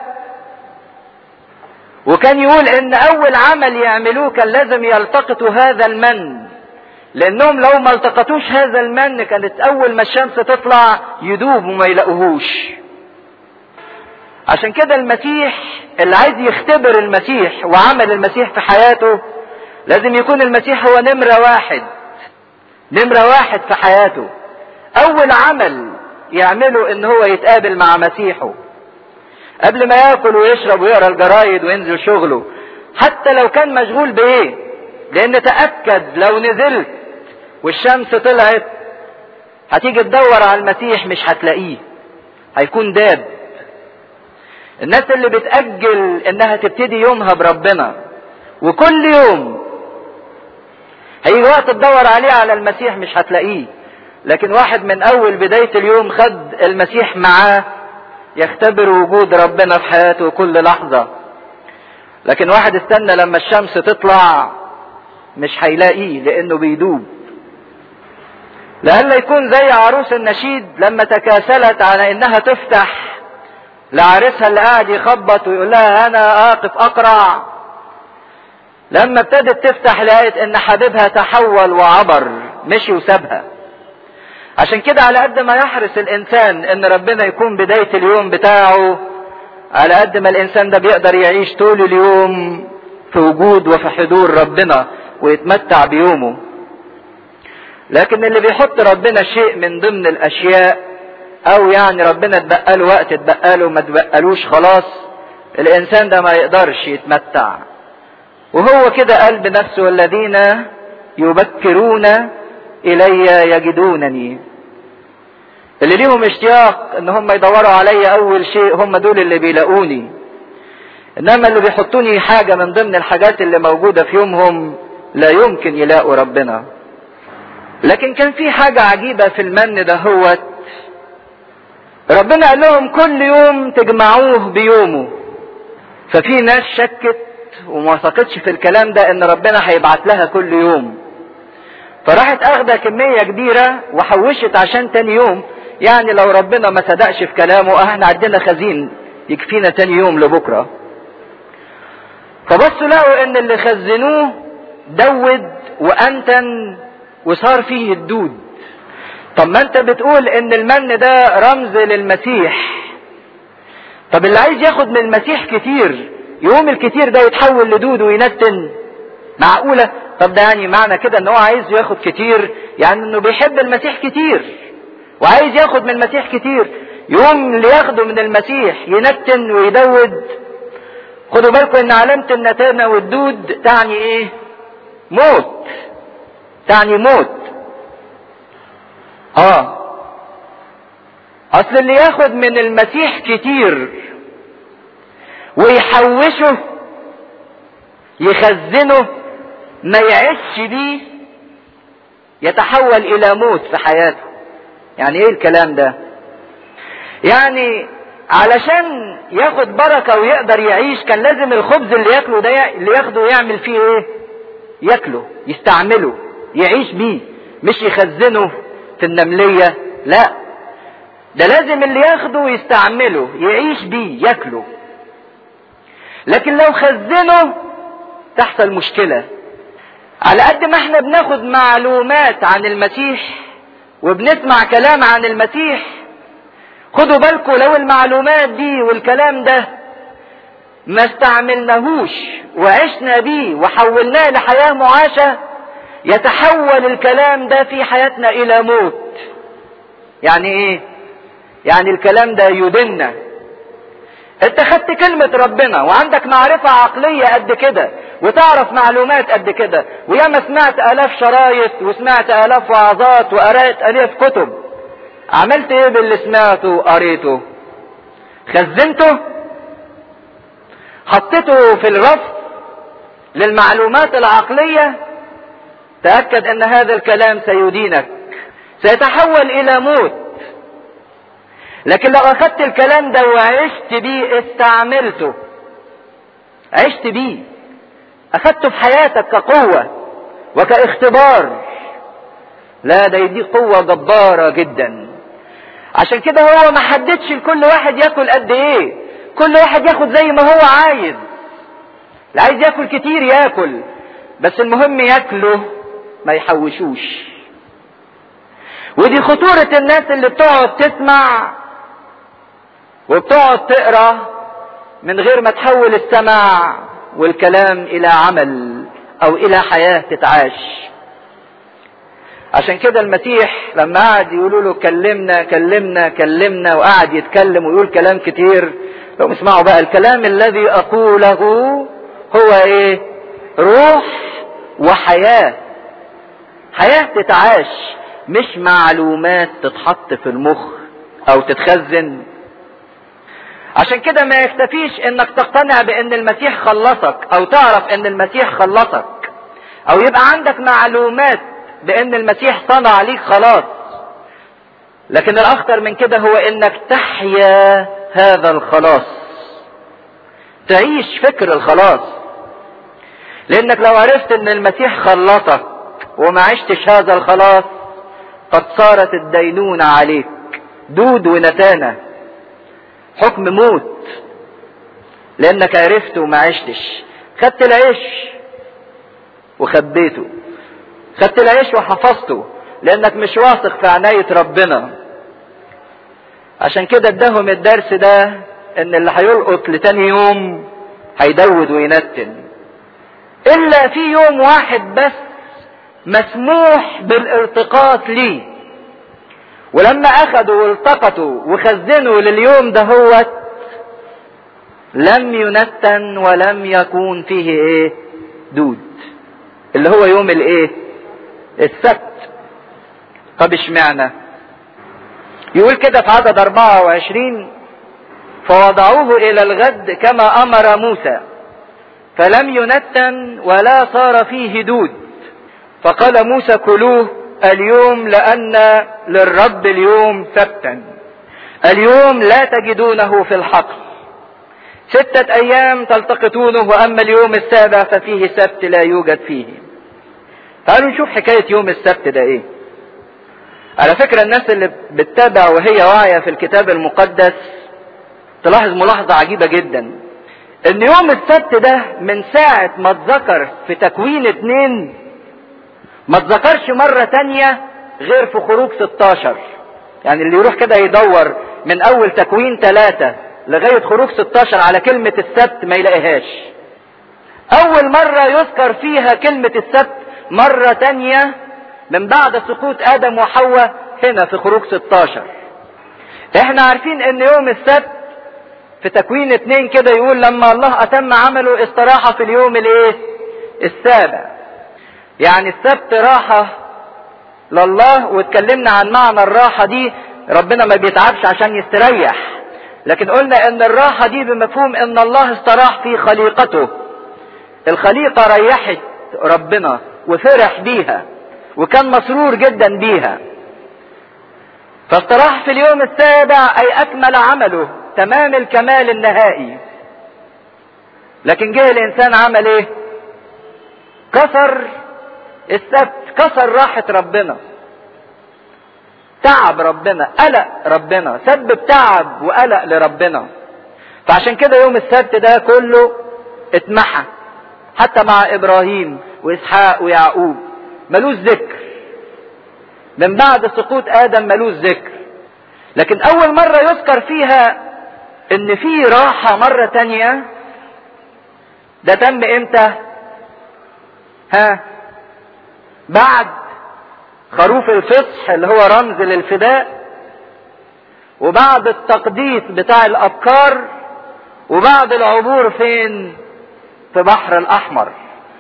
[SPEAKER 2] وكان يقول ان اول عمل يعملوه كان لازم يلتقطوا هذا المن لانهم لو ما التقطوش هذا المن كانت اول ما الشمس تطلع يدوب وما يلاقوهوش عشان كده المسيح اللي عايز يختبر المسيح وعمل المسيح في حياته لازم يكون المسيح هو نمرة واحد نمرة واحد في حياته اول عمل يعمله ان هو يتقابل مع مسيحه قبل ما ياكل ويشرب ويقرا الجرايد وينزل شغله حتى لو كان مشغول بايه لان تاكد لو نزلت والشمس طلعت هتيجي تدور على المسيح مش هتلاقيه هيكون داب الناس اللي بتأجل انها تبتدي يومها بربنا وكل يوم هيجي وقت تدور عليه على المسيح مش هتلاقيه لكن واحد من اول بداية اليوم خد المسيح معاه يختبر وجود ربنا في حياته كل لحظة لكن واحد استنى لما الشمس تطلع مش هيلاقيه لانه بيدوب لألا يكون زي عروس النشيد لما تكاسلت على انها تفتح لعريسها اللي قاعد يخبط ويقول لها انا اقف اقرع لما ابتدت تفتح لقيت ان حبيبها تحول وعبر مشي وسابها عشان كده على قد ما يحرص الانسان ان ربنا يكون بداية اليوم بتاعه على قد ما الانسان ده بيقدر يعيش طول اليوم في وجود وفي حضور ربنا ويتمتع بيومه لكن اللي بيحط ربنا شيء من ضمن الاشياء او يعني ربنا اتبقى له وقت اتبقى له ما اتبقالوش خلاص الانسان ده ما يقدرش يتمتع وهو كده قال بنفسه والذين يبكرون الي يجدونني اللي ليهم اشتياق ان هم يدوروا عليا اول شيء هم دول اللي بيلاقوني انما اللي بيحطوني حاجه من ضمن الحاجات اللي موجوده في يومهم لا يمكن يلاقوا ربنا لكن كان في حاجه عجيبه في المن ده هوت ربنا قال لهم كل يوم تجمعوه بيومه ففي ناس شكت وما وثقتش في الكلام ده ان ربنا هيبعت لها كل يوم فراحت اخده كمية كبيرة وحوشت عشان تاني يوم يعني لو ربنا ما صدقش في كلامه احنا عندنا خزين يكفينا تاني يوم لبكرة فبصوا لقوا ان اللي خزنوه دود وانتن وصار فيه الدود طب ما انت بتقول ان المن ده رمز للمسيح طب اللي عايز ياخد من المسيح كتير يقوم الكتير ده يتحول لدود وينتن معقولة طب ده يعني معنى كده ان هو عايز ياخد كتير يعني انه بيحب المسيح كتير وعايز ياخد من المسيح كتير يقوم اللي ياخده من المسيح ينتن ويدود خدوا بالكم ان علامة النتانة والدود تعني ايه موت تعني موت اه اصل اللي ياخد من المسيح كتير ويحوشه يخزنه ما يعيش بيه يتحول الى موت في حياته يعني ايه الكلام ده يعني علشان ياخد بركة ويقدر يعيش كان لازم الخبز اللي ياكله ده اللي ياخده يعمل فيه ايه ياكله يستعمله يعيش بيه مش يخزنه في النملية لا ده لازم اللي ياخده يستعمله يعيش بيه ياكله لكن لو خزنه تحصل مشكلة على قد ما احنا بناخد معلومات عن المسيح وبنسمع كلام عن المسيح خدوا بالكم لو المعلومات دي والكلام ده ما استعملناهوش وعشنا بيه وحولناه لحياة معاشة يتحول الكلام ده في حياتنا الى موت يعني ايه يعني الكلام ده يدنا انت خدت كلمة ربنا وعندك معرفة عقلية قد كده وتعرف معلومات قد كده وياما سمعت الاف شرايط وسمعت الاف وعظات وقرأت الاف كتب عملت ايه باللي سمعته وقريته خزنته حطيته في الرف للمعلومات العقلية تأكد ان هذا الكلام سيدينك سيتحول الى موت
[SPEAKER 1] لكن لو اخدت الكلام ده وعشت بيه استعملته عشت بيه اخدته في حياتك كقوة وكاختبار لا ده يديك قوة جبارة جدا عشان كده هو ما حددش لكل واحد ياكل قد ايه كل واحد ياخد زي ما هو عايز اللي عايز ياكل كتير ياكل بس المهم ياكله ما يحوشوش ودي خطورة الناس اللي بتقعد تسمع وبتقعد تقرا من غير ما تحول السمع والكلام الى عمل او الى حياة تتعاش عشان كده المسيح لما قعد يقولوا له كلمنا كلمنا كلمنا وقعد يتكلم ويقول كلام كتير لو اسمعوا بقى الكلام الذي اقوله هو ايه روح وحياة حياة تتعاش مش معلومات تتحط في المخ او تتخزن عشان كده ما يكتفيش انك تقتنع بان المسيح خلصك او تعرف ان المسيح خلصك او يبقى عندك معلومات بان المسيح صنع ليك خلاص لكن الاخطر من كده هو انك تحيا هذا الخلاص تعيش فكر الخلاص لانك لو عرفت ان المسيح خلصك وما عشتش هذا الخلاص قد صارت الدينونة عليك دود ونتانة حكم موت لانك عرفت وما عشتش خدت العيش وخبيته خدت العيش وحفظته لانك مش واثق في عناية ربنا عشان كده اداهم الدرس ده ان اللي هيلقط لتاني يوم هيدود وينتن الا في يوم واحد بس مسموح بالالتقاط ليه ولما اخدوا والتقطوا وخزنوا لليوم ده هو لم ينتن ولم يكون فيه ايه دود اللي هو يوم الايه السبت طب اشمعنى يقول كده في عدد 24 فوضعوه الى الغد كما امر موسى فلم ينتن ولا صار فيه دود فقال موسى كلوه اليوم لان للرب اليوم سبتا اليوم لا تجدونه في الحقل ستة ايام تلتقطونه واما اليوم السابع ففيه سبت لا يوجد فيه تعالوا نشوف حكاية يوم السبت ده ايه على فكرة الناس اللي بتتابع وهي واعية في الكتاب المقدس تلاحظ ملاحظة عجيبة جدا ان يوم السبت ده من ساعة ما اتذكر في تكوين اتنين ما اتذكرش مرة تانية غير في خروج 16 يعني اللي يروح كده يدور من اول تكوين ثلاثة لغاية خروج 16 على كلمة السبت ما يلاقيهاش اول مرة يذكر فيها كلمة السبت مرة تانية من بعد سقوط ادم وحواء هنا في خروج 16 احنا عارفين ان يوم السبت في تكوين اتنين كده يقول لما الله اتم عمله استراحة في اليوم الايه السابع يعني السبت راحة لله واتكلمنا عن معنى الراحة دي ربنا ما بيتعبش عشان يستريح لكن قلنا ان الراحة دي بمفهوم ان الله استراح في خليقته الخليقة ريحت ربنا وفرح بيها وكان مسرور جدا بيها فاستراح في اليوم السابع اي اكمل عمله تمام الكمال النهائي لكن جه الانسان عمل ايه كسر السبت كسر راحة ربنا تعب ربنا قلق ربنا سبب تعب وقلق لربنا فعشان كده يوم السبت ده كله اتمحى حتى مع ابراهيم واسحاق ويعقوب ملوش ذكر من بعد سقوط ادم ملوش ذكر لكن اول مرة يذكر فيها ان في راحة مرة تانية ده تم امتى ها بعد خروف الفصح اللي هو رمز للفداء وبعد التقديس بتاع الابكار وبعد العبور فين في بحر الاحمر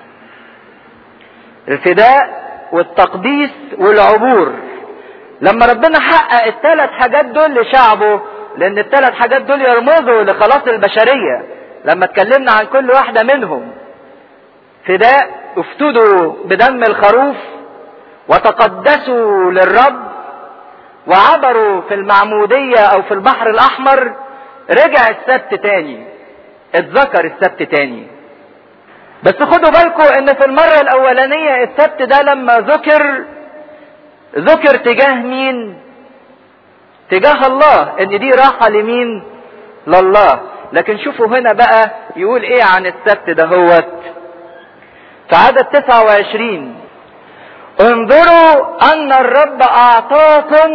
[SPEAKER 1] الفداء والتقديس والعبور لما ربنا حقق الثلاث حاجات دول لشعبه لان الثلاث حاجات دول يرمزوا لخلاص البشرية لما اتكلمنا عن كل واحدة منهم فداء افتدوا بدم الخروف وتقدسوا للرب وعبروا في المعمودية او في البحر الاحمر رجع السبت تاني اتذكر السبت تاني بس خدوا بالكم ان في المرة الاولانية السبت ده لما ذكر ذكر تجاه مين تجاه الله ان دي راحة لمين لله لكن شوفوا هنا بقى يقول ايه عن السبت ده هوت في عدد 29 انظروا ان الرب اعطاكم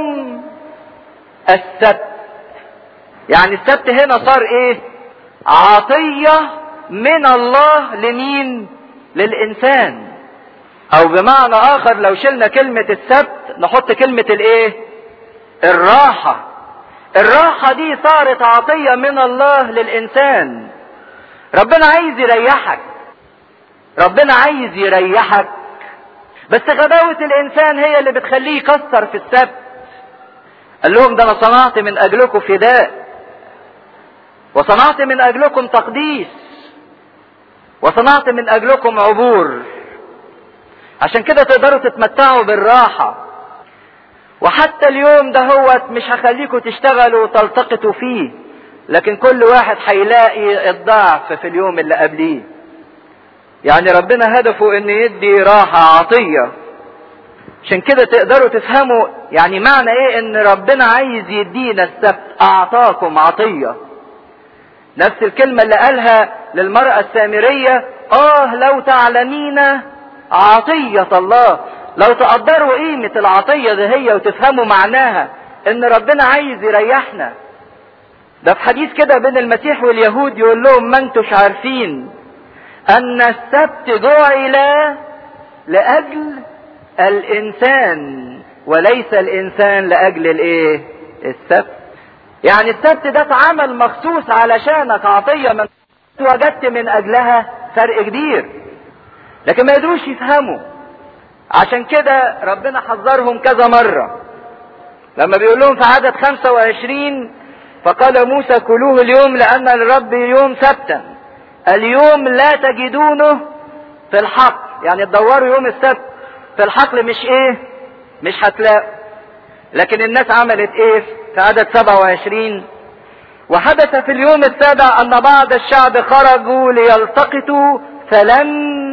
[SPEAKER 1] السبت يعني السبت هنا صار ايه عطية من الله لمين للانسان او بمعنى اخر لو شلنا كلمة السبت نحط كلمة الايه الراحة الراحة دي صارت عطية من الله للانسان ربنا عايز يريحك ربنا عايز يريحك بس غباوة الانسان هي اللي بتخليه يكسر في السبت قال لهم ده انا صنعت من اجلكم فداء وصنعت من اجلكم تقديس وصنعت من اجلكم عبور عشان كده تقدروا تتمتعوا بالراحة وحتى اليوم ده هو مش هخليكم تشتغلوا وتلتقطوا فيه لكن كل واحد هيلاقي الضعف في اليوم اللي قبليه يعني ربنا هدفه ان يدي راحة عطية عشان كده تقدروا تفهموا يعني معنى ايه ان ربنا عايز يدينا السبت اعطاكم عطية نفس الكلمة اللي قالها للمرأة السامرية اه لو تعلمين عطية الله لو تقدروا قيمة العطية دي هي وتفهموا معناها ان ربنا عايز يريحنا ده في حديث كده بين المسيح واليهود يقول لهم ما انتوش عارفين ان السبت جعل لاجل الانسان وليس الانسان لاجل الايه السبت يعني السبت ده اتعمل مخصوص علشانك عطيه من وجدت من اجلها فرق كبير لكن ما يقدروش يفهموا عشان كده ربنا حذرهم كذا مرة لما بيقول لهم في عدد 25 فقال موسى كلوه اليوم لأن الرب يوم سبتا اليوم لا تجدونه في الحقل يعني تدوروا يوم السبت في الحقل مش ايه مش هتلاقوا لكن الناس عملت ايه في عدد 27 وحدث في اليوم السابع ان بعض الشعب خرجوا ليلتقطوا فلم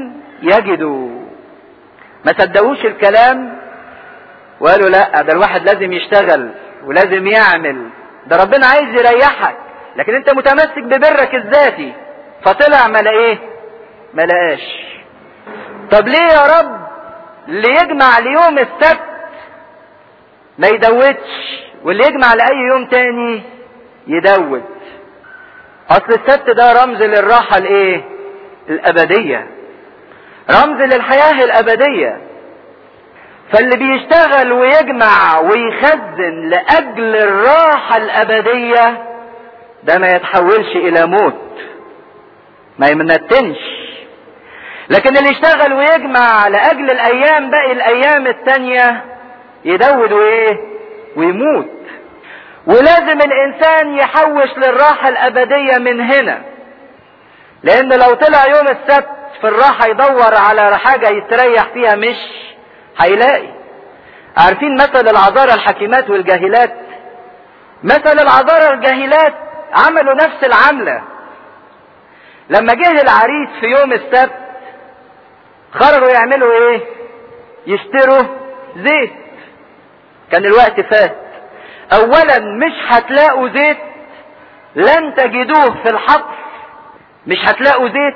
[SPEAKER 1] يجدوا ما صدقوش الكلام وقالوا لا ده الواحد لازم يشتغل ولازم يعمل ده ربنا عايز يريحك لكن انت متمسك ببرك الذاتي فطلع ما ايه ما لقاش طب ليه يا رب اللي يجمع ليوم السبت ما يدوتش واللي يجمع لأي يوم تاني يدوت اصل السبت ده رمز للراحة الايه الابدية رمز للحياة الابدية فاللي بيشتغل ويجمع ويخزن لاجل الراحة الابدية ده ما يتحولش الى موت ما يمنتنش لكن اللي يشتغل ويجمع لاجل الايام باقي الايام التانية يدود وايه ويموت ولازم الانسان يحوش للراحة الابدية من هنا لان لو طلع يوم السبت في الراحة يدور على حاجة يستريح فيها مش هيلاقي عارفين مثل العذارى الحكيمات والجاهلات مثل العذارى الجاهلات عملوا نفس العملة لما جه العريس في يوم السبت خرجوا يعملوا ايه يشتروا زيت كان الوقت فات اولا مش هتلاقوا زيت لن تجدوه في الحقل مش هتلاقوا زيت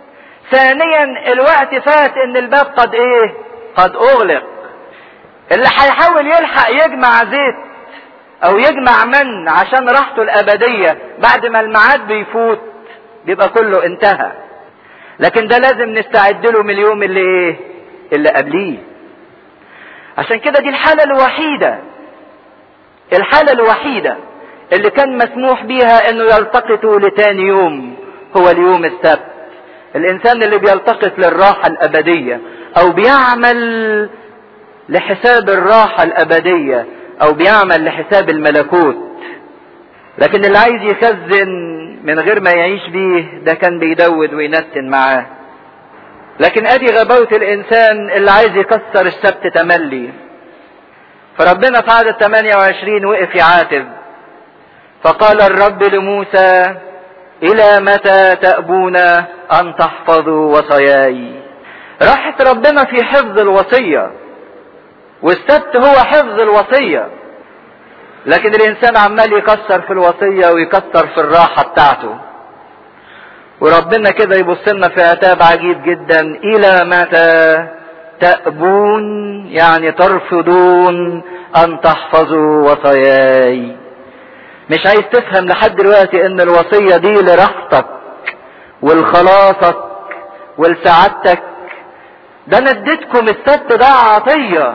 [SPEAKER 1] ثانيا الوقت فات ان الباب قد ايه قد اغلق اللي هيحاول يلحق يجمع زيت او يجمع من عشان راحته الابدية بعد ما الميعاد بيفوت بيبقى كله انتهى لكن ده لازم نستعد له من اليوم اللي ايه اللي قبليه عشان كده دي الحالة الوحيدة الحالة الوحيدة اللي كان مسموح بيها انه يلتقطوا لتاني يوم هو اليوم السبت الانسان اللي بيلتقط للراحة الابدية او بيعمل لحساب الراحة الابدية او بيعمل لحساب الملكوت لكن اللي عايز يخزن من غير ما يعيش بيه ده كان بيدود وينتن معاه لكن ادي غباوة الانسان اللي عايز يكسر السبت تملي فربنا في عدد 28 وقف يعاتب فقال الرب لموسى الى متى تأبون ان تحفظوا وصاياي راحت ربنا في حفظ الوصية والسبت هو حفظ الوصية لكن الانسان عمال يكسر في الوصية ويكسر في الراحة بتاعته وربنا كده يبص لنا في عتاب عجيب جدا الى متى تأبون يعني ترفضون ان تحفظوا وصاياي مش عايز تفهم لحد دلوقتي ان الوصية دي لراحتك ولخلاصك ولسعادتك ده انا اديتكم السبت ده عطية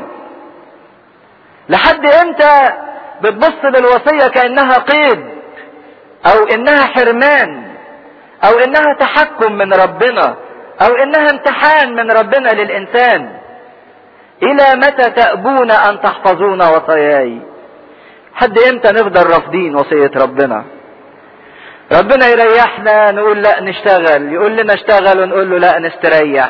[SPEAKER 1] لحد امتى بتبص للوصية كأنها قيد او انها حرمان او انها تحكم من ربنا او انها امتحان من ربنا للانسان الى متى تأبون ان تحفظون وصاياي حد امتى نفضل رافضين وصية ربنا ربنا يريحنا نقول لا نشتغل يقول لنا اشتغل ونقول له لا نستريح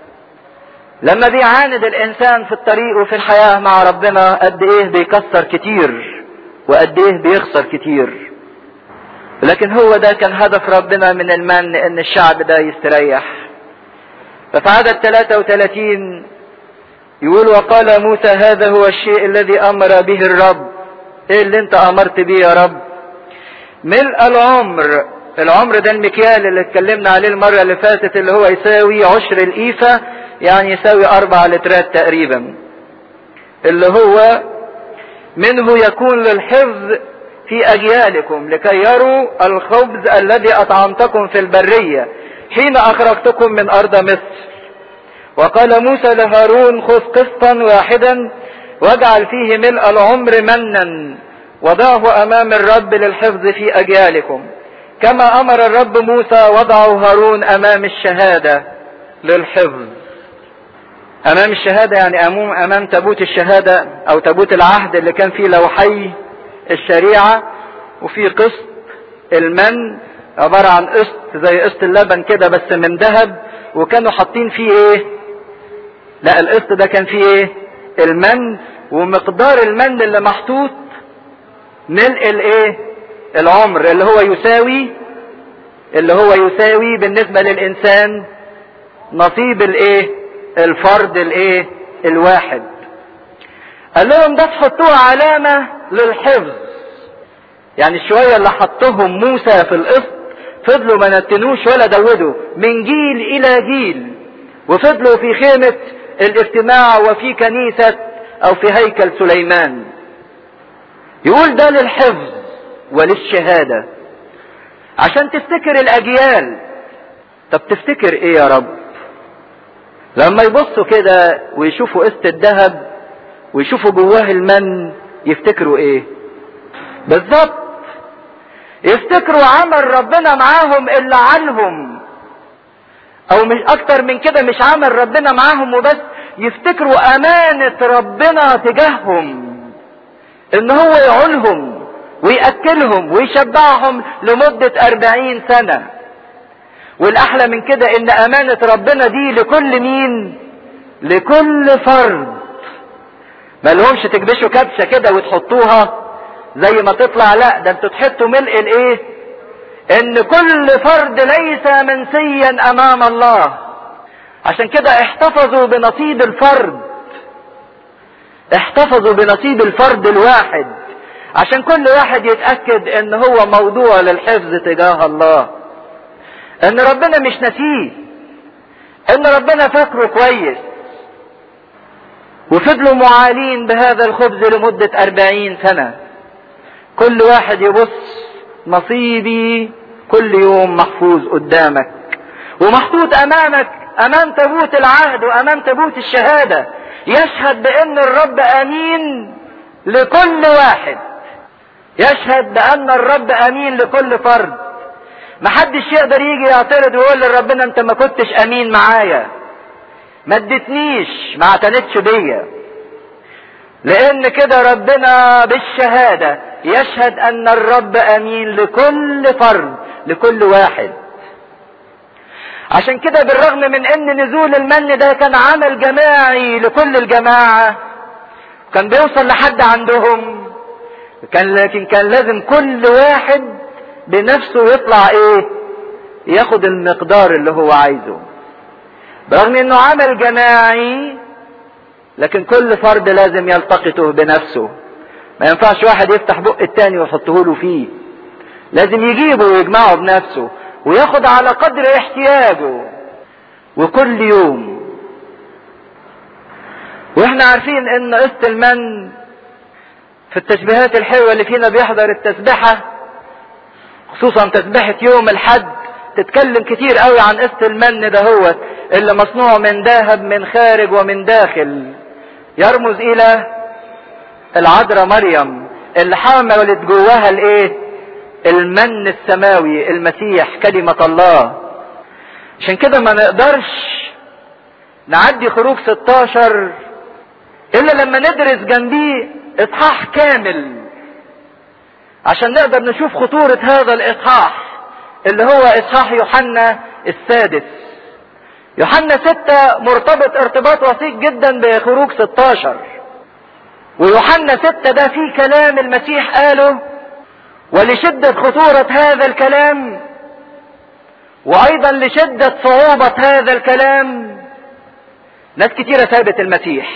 [SPEAKER 1] لما بيعاند الانسان في الطريق وفي الحياة مع ربنا قد ايه بيكسر كتير وقد ايه بيخسر كتير لكن هو ده كان هدف ربنا من المن ان الشعب ده يستريح ففي عدد 33 يقول وقال موسى هذا هو الشيء الذي امر به الرب ايه اللي انت امرت بيه يا رب ملء العمر العمر ده المكيال اللي اتكلمنا عليه المرة اللي فاتت اللي هو يساوي عشر الإيفة يعني يساوي أربع لترات تقريبا اللي هو منه يكون للحفظ في أجيالكم لكي يروا الخبز الذي أطعمتكم في البرية حين أخرجتكم من أرض مصر وقال موسى لهارون خذ قسطا واحدا واجعل فيه ملء العمر منا وضعه امام الرب للحفظ في اجيالكم كما امر الرب موسى وضعه هارون امام الشهادة للحفظ امام الشهادة يعني امام امام تابوت الشهادة او تابوت العهد اللي كان فيه لوحي الشريعة وفيه قسط المن عبارة عن قسط زي قسط اللبن كده بس من ذهب وكانوا حاطين فيه ايه لا القسط ده كان فيه ايه المن ومقدار المن اللي محطوط ملء الايه العمر اللي هو يساوي اللي هو يساوي بالنسبة للانسان نصيب الايه الفرد الايه الواحد قال لهم ده تحطوها علامة للحفظ يعني الشوية اللي حطهم موسى في القسط فضلوا ما نتنوش ولا دودوا من جيل الى جيل وفضلوا في خيمة الاجتماع وفي كنيسة او في هيكل سليمان يقول ده للحفظ وللشهادة عشان تفتكر الاجيال طب تفتكر ايه يا رب لما يبصوا كده ويشوفوا قسط الذهب ويشوفوا جواه المن يفتكروا ايه بالظبط يفتكروا عمل ربنا معاهم اللي عنهم او مش اكتر من كده مش عمل ربنا معاهم وبس يفتكروا امانة ربنا تجاههم ان هو يعولهم ويأكلهم ويشبعهم لمدة اربعين سنة والاحلى من كده ان امانة ربنا دي لكل مين لكل فرد ما لهمش تكبشوا كبشة كده وتحطوها زي ما تطلع لا ده انتوا تحطوا ملء الايه ان كل فرد ليس منسيا امام الله عشان كده احتفظوا بنصيب الفرد احتفظوا بنصيب الفرد الواحد عشان كل واحد يتأكد ان هو موضوع للحفظ تجاه الله ان ربنا مش نسيه ان ربنا فاكره كويس وفضلوا معالين بهذا الخبز لمدة أربعين سنة كل واحد يبص نصيبي كل يوم محفوظ قدامك ومحطوط أمامك أمام تابوت العهد وأمام تابوت الشهادة يشهد بأن الرب أمين لكل واحد يشهد بأن الرب أمين لكل فرد محدش يقدر يجي يعترض ويقول لربنا انت ما كنتش امين معايا ما اديتنيش ما اعتنتش بيا لان كده ربنا بالشهادة يشهد ان الرب امين لكل فرد لكل واحد عشان كده بالرغم من ان نزول المن ده كان عمل جماعي لكل الجماعة كان بيوصل لحد عندهم كان لكن كان لازم كل واحد بنفسه يطلع ايه ياخد المقدار اللي هو عايزه برغم انه عمل جماعي لكن كل فرد لازم يلتقطه بنفسه ما ينفعش واحد يفتح بق التاني ويحطه له فيه لازم يجيبه ويجمعه بنفسه وياخد على قدر احتياجه وكل يوم واحنا عارفين ان قسط المن في التشبيهات الحلوه اللي فينا بيحضر التسبحه خصوصا تسبحه يوم الحد تتكلم كتير قوي عن قسط المن ده هو اللي مصنوع من ذهب من خارج ومن داخل يرمز الى العذراء مريم اللي حملت جواها الايه المن السماوي المسيح كلمة الله عشان كده ما نقدرش نعدي خروج 16 الا لما ندرس جنبيه اصحاح كامل عشان نقدر نشوف خطورة هذا الاصحاح اللي هو اصحاح يوحنا السادس يوحنا ستة مرتبط ارتباط وثيق جدا بخروج 16 ويوحنا ستة ده فيه كلام المسيح قاله ولشدة خطورة هذا الكلام وايضا لشدة صعوبة هذا الكلام ناس كتيرة سابت المسيح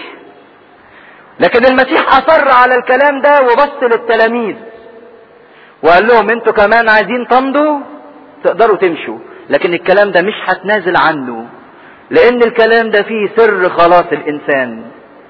[SPEAKER 1] لكن المسيح اصر على الكلام ده وبص للتلاميذ وقال لهم انتوا كمان عايزين تمضوا تقدروا تمشوا لكن الكلام ده مش هتنازل عنه لان الكلام ده فيه سر خلاص الانسان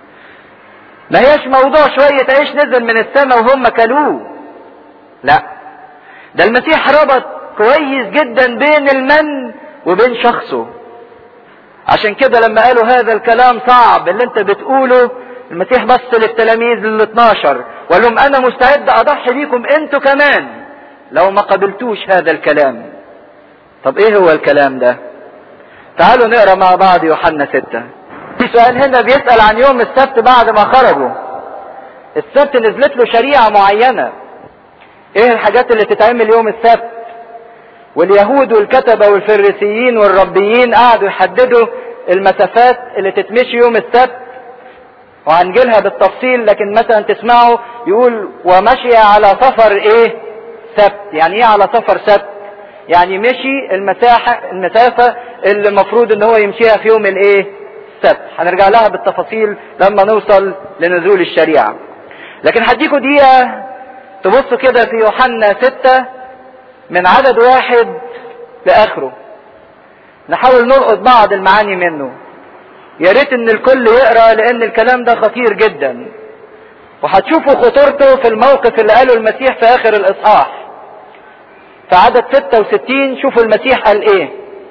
[SPEAKER 1] ما هيش موضوع شوية عيش نزل من السماء وهم كلوه لا ده المسيح ربط كويس جدا بين المن وبين شخصه عشان كده لما قالوا هذا الكلام صعب اللي انت بتقوله المسيح بص للتلاميذ ال 12 وقال لهم انا مستعد اضحي بيكم انتوا كمان لو ما قبلتوش هذا الكلام طب ايه هو الكلام ده تعالوا نقرا مع بعض يوحنا 6 في سؤال هنا بيسأل عن يوم السبت بعد ما خرجوا السبت نزلت له شريعة معينة ايه الحاجات اللي تتعمل يوم السبت واليهود والكتبة والفريسيين والربيين قعدوا يحددوا المسافات اللي تتمشي يوم السبت وهنجيلها بالتفصيل لكن مثلا تسمعوا يقول ومشي على سفر ايه سبت يعني ايه على سفر سبت يعني مشي المساحة المسافة اللي المفروض ان هو يمشيها في يوم الايه السبت هنرجع لها بالتفاصيل لما نوصل لنزول الشريعة لكن هديكوا دقيقة تبصوا كده في يوحنا ستة من عدد واحد لآخره نحاول نلقط بعض المعاني منه يا ريت ان الكل يقرا لان الكلام ده خطير جدا وهتشوفوا خطورته في الموقف اللي قاله المسيح في اخر الاصحاح في عدد 66 شوفوا المسيح قال ايه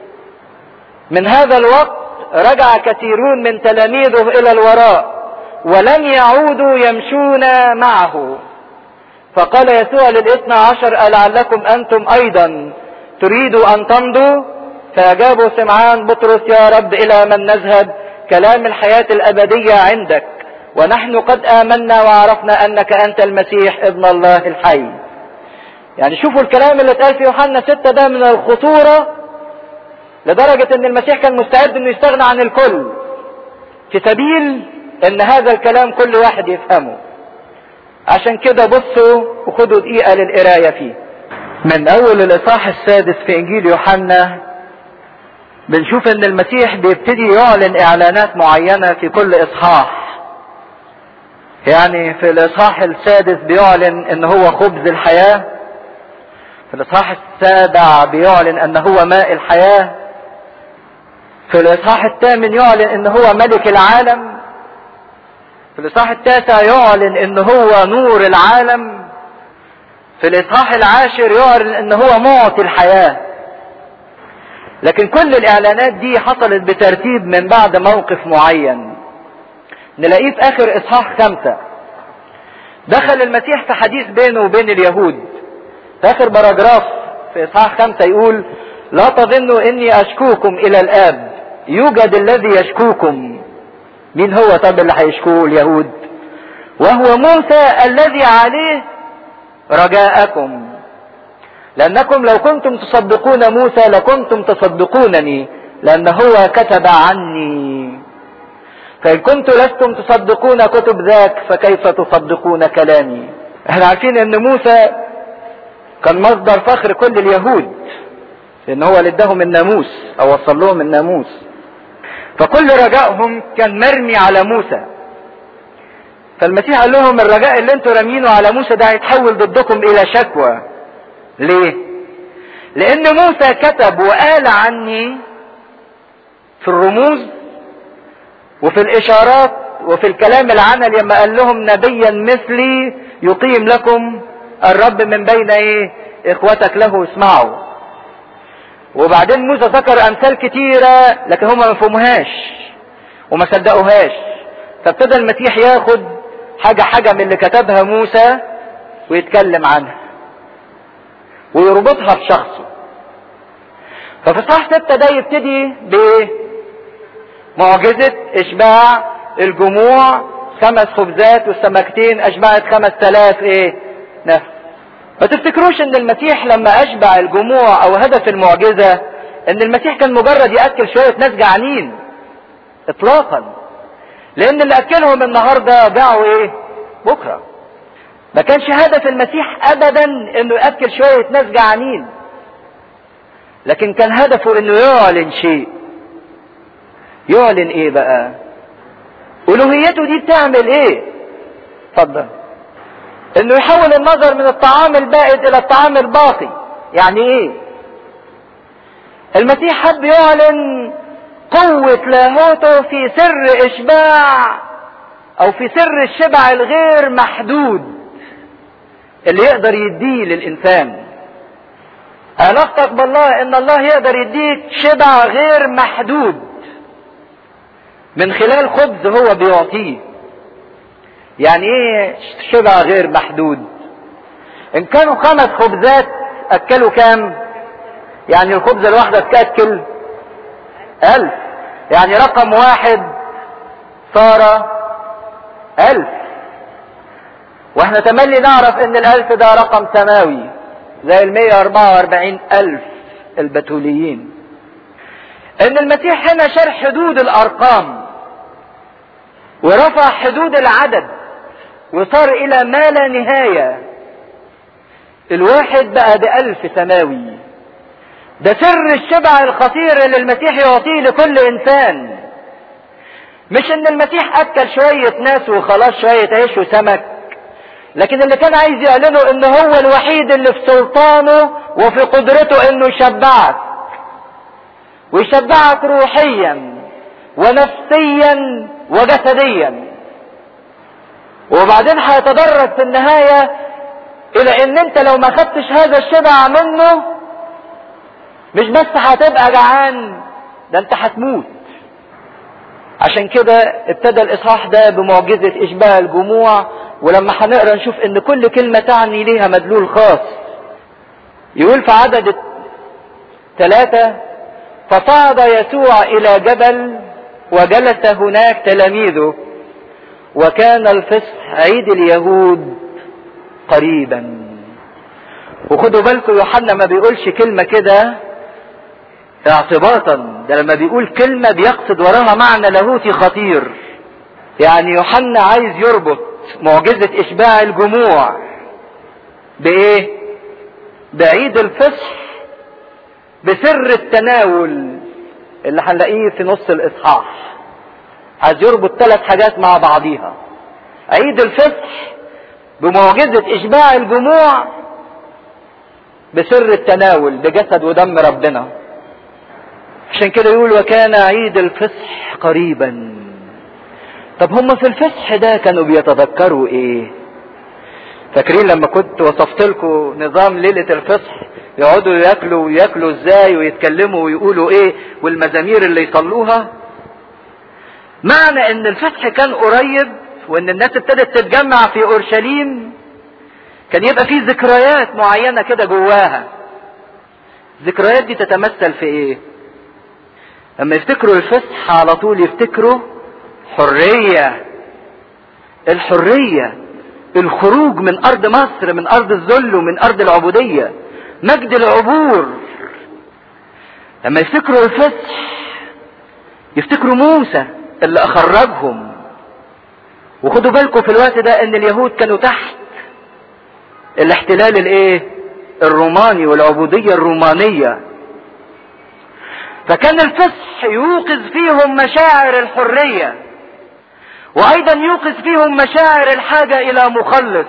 [SPEAKER 1] من هذا الوقت رجع كثيرون من تلاميذه الى الوراء ولم يعودوا يمشون معه فقال يسوع للاثنى عشر ألعلكم أنتم أيضا تريدوا أن تمضوا فأجابوا سمعان بطرس يا رب إلى من نذهب كلام الحياة الأبدية عندك ونحن قد آمنا وعرفنا أنك أنت المسيح ابن الله الحي يعني شوفوا الكلام اللي اتقال في يوحنا ستة ده من الخطورة لدرجة ان المسيح كان مستعد انه يستغنى عن الكل في سبيل ان هذا الكلام كل واحد يفهمه عشان كده بصوا وخدوا دقيقة للقراية فيه من اول الاصحاح السادس في انجيل يوحنا بنشوف ان المسيح بيبتدي يعلن اعلانات معينة في كل اصحاح يعني في الاصحاح السادس بيعلن ان هو خبز الحياة في الاصحاح السابع بيعلن ان هو ماء الحياة في الاصحاح الثامن يعلن ان هو ملك العالم في الاصحاح التاسع يعلن ان هو نور العالم في الاصحاح العاشر يعلن ان هو معطي الحياه لكن كل الاعلانات دي حصلت بترتيب من بعد موقف معين نلاقيه في اخر اصحاح خمسة دخل المسيح في حديث بينه وبين اليهود في اخر باراجراف في اصحاح خمسة يقول لا تظنوا اني اشكوكم الى الاب يوجد الذي يشكوكم مين هو طب اللي هيشكوه اليهود وهو موسى الذي عليه رجاءكم لأنكم لو كنتم تصدقون موسى لكنتم تصدقونني لأن هو كتب عني
[SPEAKER 2] فإن كنت لستم تصدقون كتب ذاك فكيف تصدقون كلامي احنا عارفين ان موسى كان مصدر فخر كل اليهود لان هو اللي اداهم الناموس او وصل لهم الناموس فكل رجائهم كان مرمي على موسى فالمسيح قال لهم الرجاء اللي انتوا رامينه على موسى ده هيتحول ضدكم الى شكوى ليه لان موسى كتب وقال عني في الرموز وفي الاشارات وفي الكلام العنل لما قال لهم نبيا مثلي يقيم لكم الرب من بين ايه اخوتك له اسمعوا وبعدين موسى ذكر امثال كتيرة لكن هم ما فهموهاش وما صدقوهاش فابتدى المسيح ياخد حاجة حاجة من اللي كتبها موسى ويتكلم عنها ويربطها بشخصه ففي صح ستة ده يبتدي بايه معجزة اشباع الجموع خمس خبزات والسمكتين اشبعت خمس تلاف ايه نفس ما تفتكروش ان المسيح لما اشبع الجموع او هدف المعجزة ان المسيح كان مجرد يأكل شوية ناس جعانين اطلاقا لان اللي اكلهم النهاردة باعوا ايه بكرة ما كانش هدف المسيح ابدا انه يأكل شوية ناس جعانين لكن كان هدفه انه يعلن شيء يعلن ايه بقى الوهيته دي بتعمل ايه اتفضل انه يحول النظر من الطعام البائد الى الطعام الباقي يعني ايه المسيح حب يعلن قوة لاهوته في سر اشباع او في سر الشبع الغير محدود اللي يقدر يديه للانسان علاقتك بالله ان الله يقدر يديك شبع غير محدود من خلال خبز هو بيعطيه يعني ايه شبع غير محدود ان كانوا خمس خبزات اكلوا كام يعني الخبزة الواحدة تاكل الف يعني رقم واحد صار الف واحنا تملي نعرف ان الالف ده رقم سماوي زي المية اربعة واربعين الف البتوليين ان المسيح هنا شرح حدود الارقام ورفع حدود العدد وصار الى ما لا نهاية الواحد بقى بألف سماوي ده سر الشبع الخطير اللي المسيح يعطيه لكل انسان مش ان المسيح اكل شوية ناس وخلاص شوية عيش وسمك لكن اللي كان عايز يعلنه ان هو الوحيد اللي في سلطانه وفي قدرته انه يشبعك ويشبعك روحيا ونفسيا وجسديا وبعدين هيتدرج في النهاية الى ان انت لو ما خدتش هذا الشبع منه مش بس هتبقى جعان ده انت هتموت عشان كده ابتدى الاصحاح ده بمعجزة اشباه الجموع ولما هنقرا نشوف ان كل كلمة تعني ليها مدلول خاص يقول في عدد ثلاثة فصعد يسوع الى جبل وجلس هناك تلاميذه وكان الفصح عيد اليهود قريبا وخدوا بالكم يوحنا ما بيقولش كلمة كده اعتباطا ده لما بيقول كلمة بيقصد وراها معنى لاهوتي خطير يعني يوحنا عايز يربط معجزة اشباع الجموع بايه بعيد الفصح بسر التناول اللي هنلاقيه في نص الاصحاح عايز يربط ثلاث حاجات مع بعضيها عيد الفصح بمعجزة اشباع الجموع بسر التناول بجسد ودم ربنا عشان كده يقول وكان عيد الفصح قريبا طب هم في الفصح ده كانوا بيتذكروا ايه فاكرين لما كنت وصفت لكم نظام ليلة الفصح يقعدوا ياكلوا وياكلوا ازاي ويتكلموا ويقولوا ايه والمزامير اللي يصلوها معنى ان الفصح كان قريب وان الناس ابتدت تتجمع في اورشليم كان يبقى فيه ذكريات معينة كده جواها الذكريات دي تتمثل في ايه لما يفتكروا الفصح على طول يفتكروا حرية الحرية الخروج من ارض مصر من ارض الذل ومن ارض العبودية مجد العبور لما يفتكروا الفصح يفتكروا موسى
[SPEAKER 1] اللي اخرجهم وخدوا بالكم في الوقت ده ان اليهود كانوا تحت الاحتلال الايه الروماني والعبودية الرومانية فكان الفصح يوقظ فيهم مشاعر الحرية وايضا يوقظ فيهم مشاعر الحاجة الى مخلص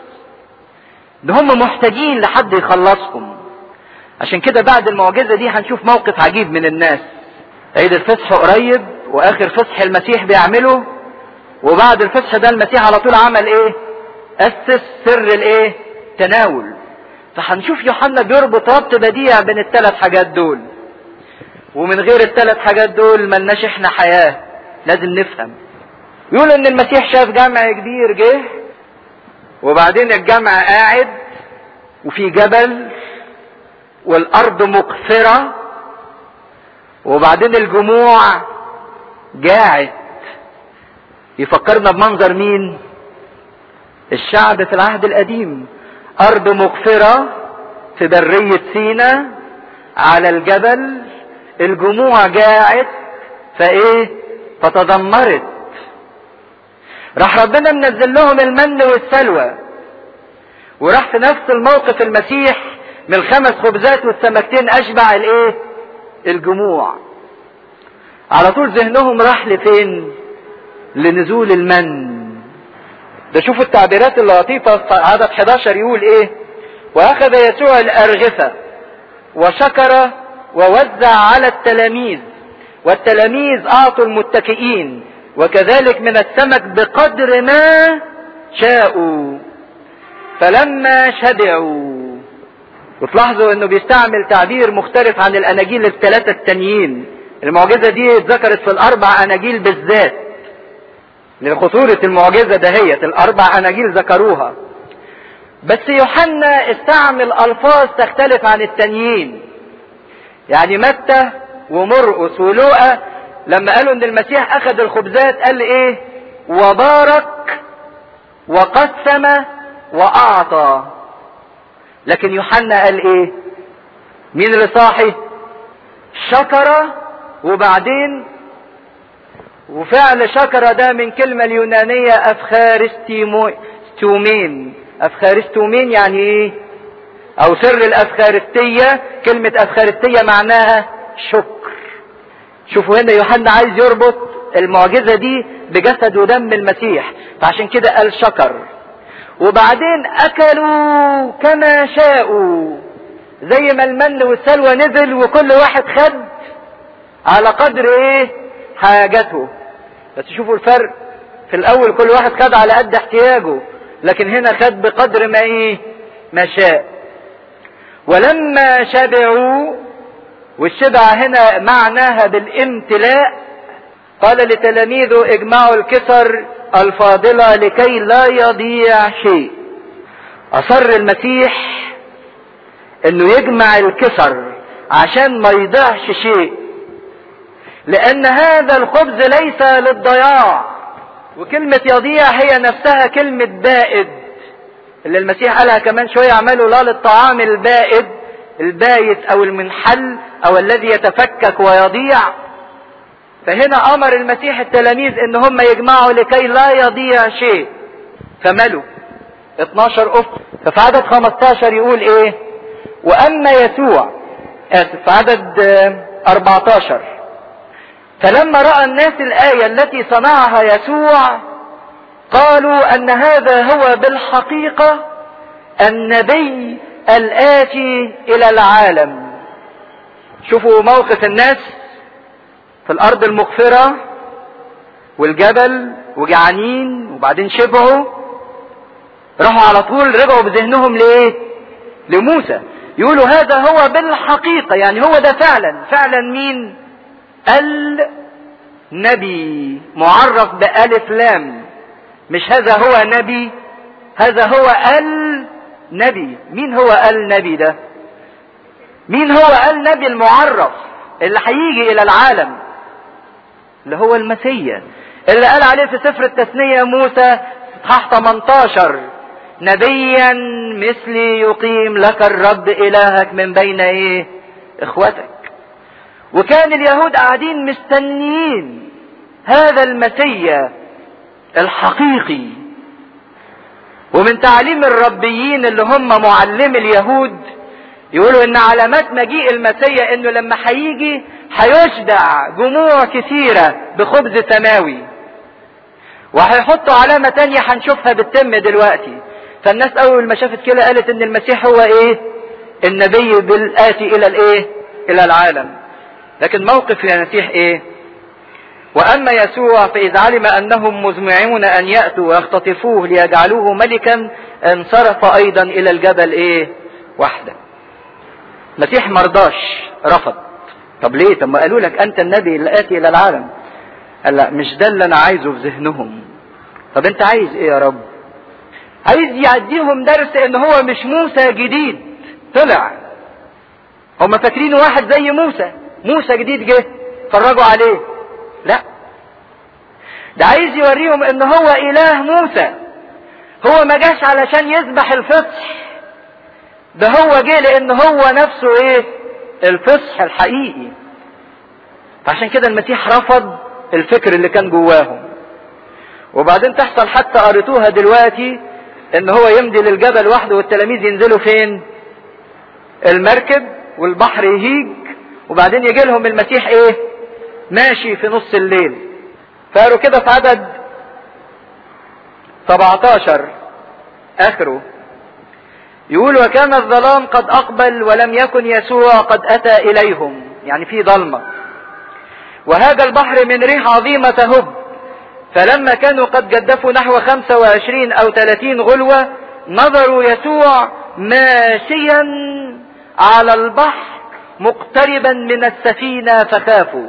[SPEAKER 1] ان هم محتاجين لحد يخلصهم عشان كده بعد المعجزة دي هنشوف موقف عجيب من الناس عيد الفصح قريب واخر فصح المسيح بيعمله وبعد الفصح ده المسيح على طول عمل ايه اسس سر الايه تناول فهنشوف يوحنا بيربط ربط بديع بين الثلاث حاجات دول ومن غير الثلاث حاجات دول ملناش احنا حياة لازم نفهم يقول ان المسيح شاف جمع كبير جه وبعدين الجمع قاعد وفي جبل والارض مقفرة وبعدين الجموع جاعت يفكرنا بمنظر مين الشعب في العهد القديم ارض مقفرة في برية سينا على الجبل الجموع جاعت فايه فتدمرت راح ربنا منزل لهم المن والسلوى وراح في نفس الموقف المسيح من الخمس خبزات والسمكتين اشبع الايه الجموع على طول ذهنهم راح لفين لنزول المن ده شوفوا التعبيرات اللطيفة في عدد 11 يقول ايه واخذ يسوع الارغفة وشكر ووزع على التلاميذ والتلاميذ اعطوا المتكئين وكذلك من السمك بقدر ما شاءوا فلما شبعوا وتلاحظوا انه بيستعمل تعبير مختلف عن الاناجيل الثلاثة التانيين المعجزة دي اتذكرت في الاربع اناجيل بالذات لخطورة المعجزة دهيت الاربع اناجيل ذكروها بس يوحنا استعمل الفاظ تختلف عن التانيين يعني متى ومرقس ولوقا لما قالوا ان المسيح اخذ الخبزات قال ايه وبارك وقسم واعطى لكن يوحنا قال ايه مين اللي صاحي شكر وبعدين وفعل شكر ده من كلمة اليونانية افخارستومين افخارستومين يعني ايه او سر الافخارستية كلمة افخارستية معناها شكر شوفوا هنا يوحنا عايز يربط المعجزة دي بجسد ودم المسيح فعشان كده قال شكر وبعدين اكلوا كما شاءوا زي ما المن والسلوى نزل وكل واحد خد على قدر ايه حاجته بس شوفوا الفرق في الاول كل واحد خد على قد احتياجه لكن هنا خد بقدر ما ايه ما شاء ولما شبعوا والشبع هنا معناها بالامتلاء قال لتلاميذه اجمعوا الكسر الفاضلة لكي لا يضيع شيء اصر المسيح انه يجمع الكسر عشان ما يضيعش شيء لان هذا الخبز ليس للضياع وكلمة يضيع هي نفسها كلمة بائد اللي المسيح قالها كمان شوية اعملوا لا للطعام البائد البايت او المنحل او الذي يتفكك ويضيع فهنا امر المسيح التلاميذ ان هم يجمعوا لكي لا يضيع شيء فملوا 12 افق ففي عدد 15 يقول ايه واما يسوع اسف في عدد 14 فلما راى الناس الايه التي صنعها يسوع قالوا ان هذا هو بالحقيقه النبي الآتي إلى العالم شوفوا موقف الناس في الأرض المغفرة والجبل وجعانين وبعدين شبعوا راحوا على طول رجعوا بذهنهم لإيه؟ لموسى يقولوا هذا هو بالحقيقة يعني هو ده فعلا فعلا مين؟ النبي معرف بألف لام مش هذا هو نبي هذا هو ال نبي مين هو النبي ده مين هو النبي المعرف اللي هيجي الى العالم اللي هو المسيا اللي قال عليه في سفر التثنية موسى اصحاح 18 نبيا مثلي يقيم لك الرب الهك من بين ايه اخوتك وكان اليهود قاعدين مستنيين هذا المسيا الحقيقي ومن تعليم الربيين اللي هم معلم اليهود يقولوا ان علامات مجيء المسيا انه لما هيجي هيشبع جموع كثيرة بخبز سماوي وهيحطوا علامة تانية هنشوفها بتتم دلوقتي فالناس اول ما شافت كده قالت ان المسيح هو ايه النبي بالآتي الى الايه الى العالم لكن موقف المسيح ايه واما يسوع فاذ علم انهم مزمعون ان ياتوا ويختطفوه ليجعلوه ملكا انصرف ايضا الى الجبل ايه وحده المسيح مرضاش رفض طب ليه طب ما قالوا لك انت النبي اللي اتي الى العالم قال لا مش ده اللي انا عايزه في ذهنهم طب انت عايز ايه يا رب عايز يعديهم درس ان هو مش موسى جديد طلع هم فاكرينه واحد زي موسى موسى جديد جه اتفرجوا عليه لا ده عايز يوريهم ان هو اله موسى هو ما جاش علشان يذبح الفصح ده هو جه لان هو نفسه ايه الفصح الحقيقي فعشان كده المسيح رفض الفكر اللي كان جواهم وبعدين تحصل حتى قريتوها دلوقتي ان هو يمضي للجبل وحده والتلاميذ ينزلوا فين المركب والبحر يهيج وبعدين يجي لهم المسيح ايه ماشي في نص الليل فقالوا كده في عدد 17 اخره يقول وكان الظلام قد اقبل ولم يكن يسوع قد اتى اليهم يعني في ضلمه وهذا البحر من ريح عظيمه تهب فلما كانوا قد جدفوا نحو 25 او 30 غلوه نظروا يسوع ماشيا على البحر مقتربا من السفينه فخافوا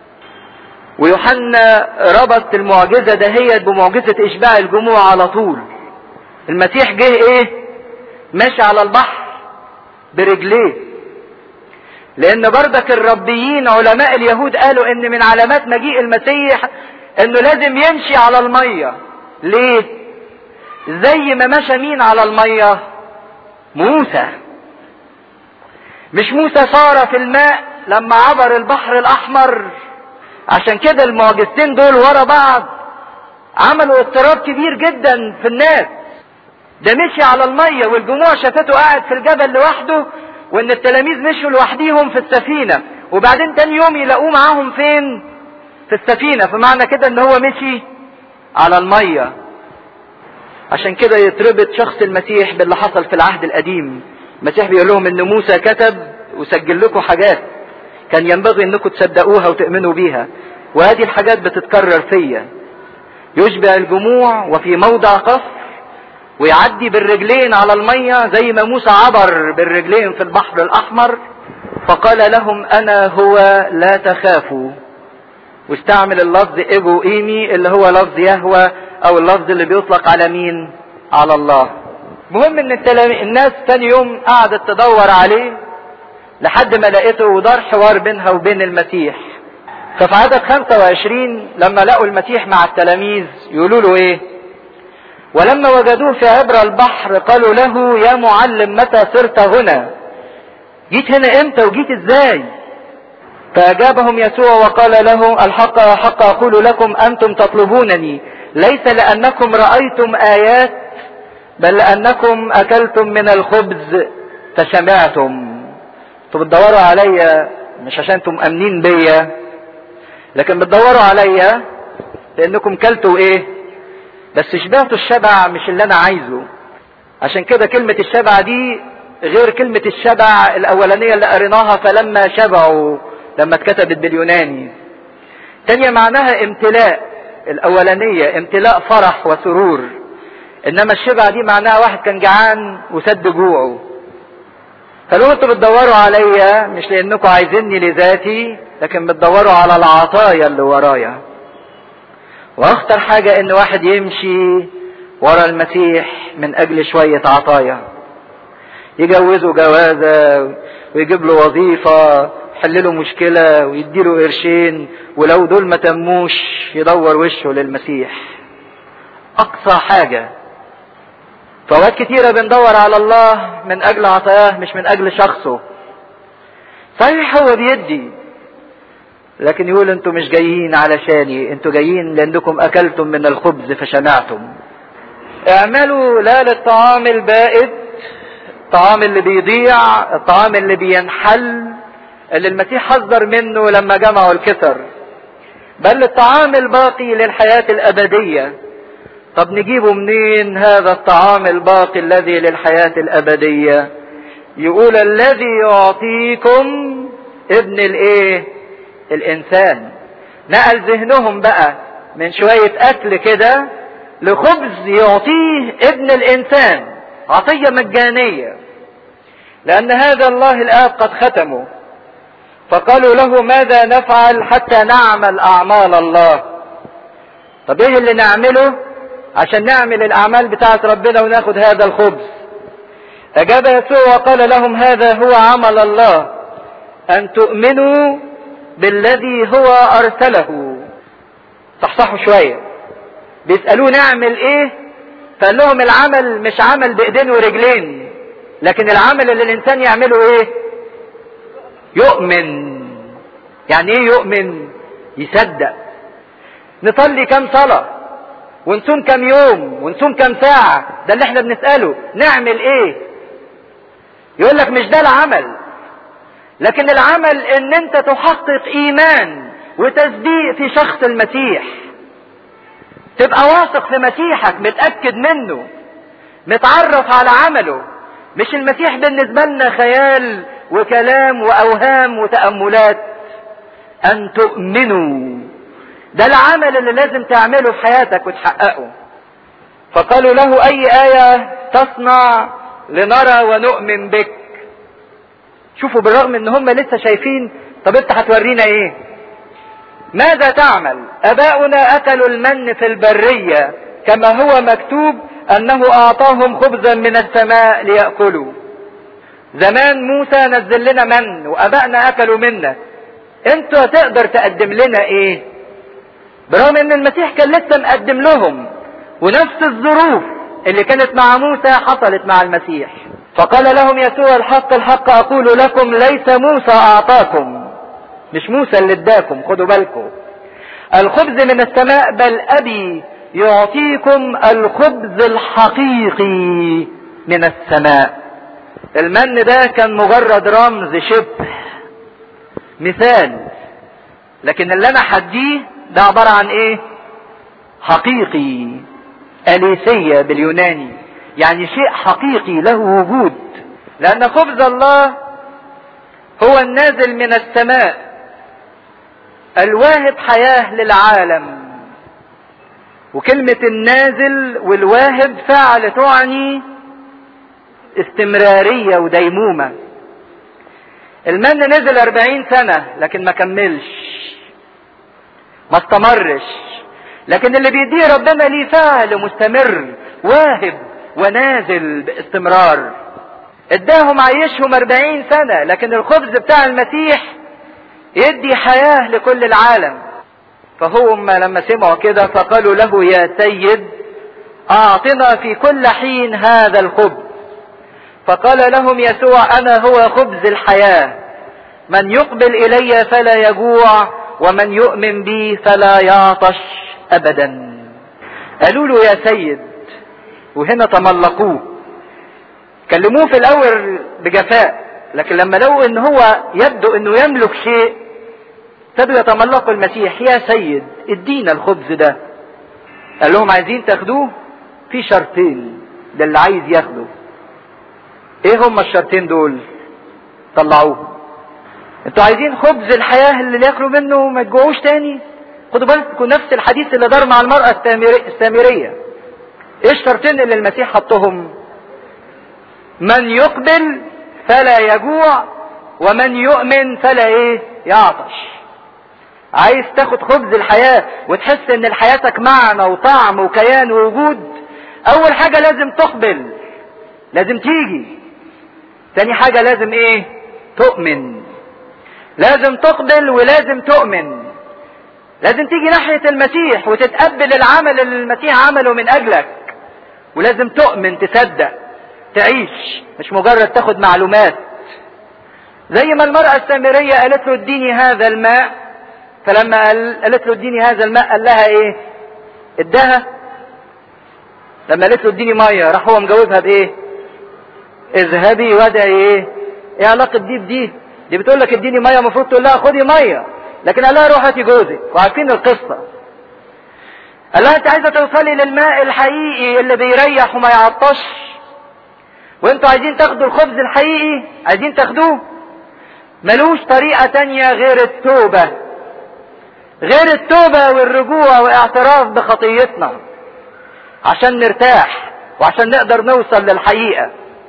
[SPEAKER 1] ويوحنا ربط المعجزه دهيت بمعجزه اشباع الجموع على طول المسيح جه ايه ماشي على البحر برجليه لان بردك الربيين علماء اليهود قالوا ان من علامات مجيء المسيح انه لازم يمشي على المية ليه زي ما مشى مين على المية موسى مش موسى صار في الماء لما عبر البحر الاحمر عشان كده المعجزتين دول ورا بعض عملوا اضطراب كبير جدا في الناس ده مشي على المية والجموع شافته قاعد في الجبل لوحده وان التلاميذ مشوا لوحديهم في السفينة وبعدين تاني يوم يلاقوه معاهم فين في السفينة فمعنى كده ان هو مشي على المية عشان كده يتربط شخص المسيح باللي حصل في العهد القديم المسيح بيقول لهم ان موسى كتب وسجل لكم حاجات كان ينبغي انكم تصدقوها وتؤمنوا بيها وهذه الحاجات بتتكرر فيا يشبع الجموع وفي موضع قصر ويعدي بالرجلين على المية زي ما موسى عبر بالرجلين في البحر الأحمر فقال لهم أنا هو لا تخافوا واستعمل اللفظ ايجو ايمي اللي هو لفظ يهوى او اللفظ اللي بيطلق على مين على الله مهم ان الناس تاني يوم قعدت تدور عليه لحد ما لقيته ودار حوار بينها وبين المسيح ففي عدد 25 لما لقوا المسيح مع التلاميذ يقولوا له ايه ولما وجدوه في عبر البحر قالوا له يا معلم متى صرت هنا جيت هنا امتى وجيت ازاي فاجابهم يسوع وقال له الحق حق اقول لكم انتم تطلبونني ليس لانكم رايتم ايات بل لانكم اكلتم من الخبز فشبعتم انتوا بتدوروا عليا مش عشان انتم امنين بيا لكن بتدوروا عليا لانكم كلتوا ايه بس شبعتوا الشبع مش اللي انا عايزه عشان كده كلمة الشبع دي غير كلمة الشبع الاولانية اللي قريناها فلما شبعوا لما اتكتبت باليوناني تانية معناها امتلاء الاولانية امتلاء فرح وسرور انما الشبع دي معناها واحد كان جعان وسد جوعه فلو انتوا بتدوروا عليا مش لانكم عايزيني لذاتي لكن بتدوروا على العطايا اللي ورايا واخطر حاجة ان واحد يمشي ورا المسيح من اجل شوية عطايا يجوزه جوازة ويجيب له وظيفة يحل له مشكلة ويديله قرشين ولو دول ما تموش يدور وشه للمسيح اقصى حاجة فوقات كتيرة بندور على الله من اجل عطاياه مش من اجل شخصه صحيح هو بيدي
[SPEAKER 2] لكن يقول انتوا مش جايين علشاني انتوا جايين لانكم اكلتم من الخبز فشمعتم اعملوا لا للطعام البائد الطعام اللي بيضيع الطعام اللي بينحل اللي المسيح حذر منه لما جمعوا الكسر بل الطعام الباقي للحياة الأبدية طب نجيبه منين هذا الطعام الباقي الذي للحياة الأبدية يقول الذي يعطيكم ابن الايه الانسان نقل ذهنهم بقى من شوية اكل كده لخبز يعطيه ابن الانسان عطية مجانية لان هذا الله الاب قد ختمه فقالوا له ماذا نفعل حتى نعمل اعمال الله طب ايه اللي نعمله عشان نعمل الاعمال بتاعت ربنا وناخد هذا الخبز اجاب يسوع وقال لهم هذا هو عمل الله ان تؤمنوا بالذي هو ارسله صحصحوا شوية بيسألوه نعمل ايه فقال لهم العمل مش عمل بايدين ورجلين لكن العمل اللي الانسان يعمله ايه يؤمن يعني ايه يؤمن يصدق نصلي كم صلاة ونصوم كم يوم ونصوم كم ساعة ده اللي احنا بنسأله نعمل ايه يقول لك مش ده العمل لكن العمل ان انت تحقق ايمان وتصديق في شخص المسيح تبقى واثق في مسيحك متأكد منه متعرف على عمله مش المسيح بالنسبة لنا خيال وكلام واوهام وتأملات ان تؤمنوا ده العمل اللي لازم تعمله في حياتك وتحققه فقالوا له اي آية تصنع لنرى ونؤمن بك شوفوا بالرغم ان هم لسه شايفين طب انت هتورينا ايه ماذا تعمل اباؤنا اكلوا المن في البرية كما هو مكتوب انه اعطاهم خبزا من السماء ليأكلوا زمان موسى نزل لنا من وابائنا اكلوا منا انتوا تقدر تقدم لنا ايه برغم ان المسيح كان لسه مقدم لهم ونفس الظروف اللي كانت مع موسى حصلت مع المسيح فقال لهم يسوع الحق الحق اقول لكم ليس موسى اعطاكم مش موسى اللي اداكم خدوا بالكم الخبز من السماء بل ابي يعطيكم الخبز الحقيقي من السماء المن ده كان مجرد رمز شبه مثال لكن اللي انا حديه ده عبارة عن ايه حقيقي اليسية باليوناني يعني شيء حقيقي له وجود لان خبز الله هو النازل من السماء الواهب حياة للعالم وكلمة النازل والواهب فعل تعني استمرارية وديمومة المن نزل أربعين سنة لكن ما كملش ما استمرش لكن اللي بيديه ربنا ليه فعل مستمر واهب ونازل باستمرار اداهم عيشهم أربعين سنة لكن الخبز بتاع المسيح يدي حياة لكل العالم فهم لما سمعوا كده فقالوا له يا سيد اعطنا في كل حين هذا الخبز فقال لهم يسوع انا هو خبز الحياة من يقبل الي فلا يجوع ومن يؤمن بي فلا يعطش ابدا قالوا له يا سيد وهنا تملقوه كلموه في الاول بجفاء لكن لما لقوا ان هو يبدو انه يملك شيء ابتدوا يتملقوا المسيح يا سيد ادينا الخبز ده قال لهم عايزين تاخدوه في شرطين للي عايز ياخده ايه هما الشرطين دول طلعوه انتوا عايزين خبز الحياة اللي ياكلوا منه وما تجوعوش تاني خدوا بالكم نفس الحديث اللي دار مع المرأة السامرية ايه الشرطين اللي المسيح حطهم من يقبل فلا يجوع ومن يؤمن فلا ايه يعطش عايز تاخد خبز الحياة وتحس ان لحياتك معنى وطعم وكيان ووجود اول حاجة لازم تقبل لازم تيجي تاني حاجة لازم ايه تؤمن لازم تقبل ولازم تؤمن لازم تيجي ناحية المسيح وتتقبل العمل اللي المسيح عمله من اجلك ولازم تؤمن تصدق تعيش مش مجرد تاخد معلومات زي ما المرأة السامرية قالت له اديني هذا الماء
[SPEAKER 1] فلما قال قالت له اديني هذا الماء قال لها ايه اداها لما قالت له اديني ميه راح هو مجوزها بايه اذهبي وادعي ايه ايه علاقه دي بدي دي بتقول لك اديني ميه المفروض تقول لها خدي ميه لكن قال لها روح هاتي جوزك وعارفين القصه قال لها انت عايزه توصلي للماء الحقيقي اللي بيريح وما يعطش وانتوا عايزين تاخدوا الخبز الحقيقي عايزين تاخدوه ملوش طريقة تانية غير التوبة غير التوبة والرجوع واعتراف بخطيتنا عشان نرتاح وعشان نقدر نوصل للحقيقة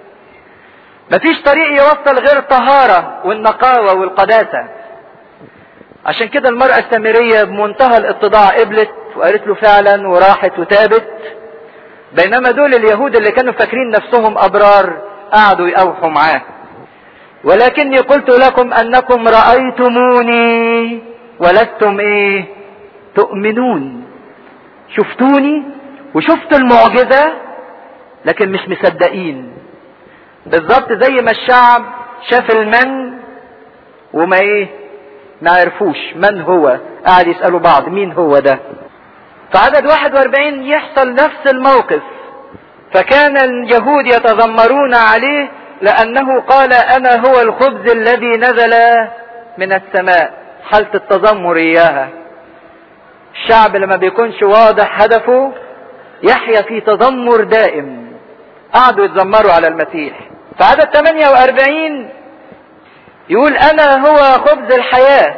[SPEAKER 1] مفيش طريق يوصل غير الطهارة والنقاوة والقداسة عشان كده المرأة السامرية بمنتهى الاتضاع قبلت وقالت له فعلا وراحت وتابت بينما دول اليهود اللي كانوا فاكرين نفسهم أبرار قعدوا يقاوحوا معاه ولكني قلت لكم أنكم رأيتموني ولستم إيه تؤمنون شفتوني وشفتوا المعجزة لكن مش مصدقين بالظبط زي ما الشعب شاف المن وما ايه ما عرفوش من هو قاعد يسألوا بعض مين هو ده فعدد 41 يحصل نفس الموقف فكان اليهود يتذمرون عليه لأنه قال أنا هو الخبز الذي نزل من السماء حالة التذمر إياها الشعب لما بيكونش واضح هدفه يحيا في تذمر دائم قعدوا يتذمروا على المسيح فعدد 48 يقول أنا هو خبز الحياة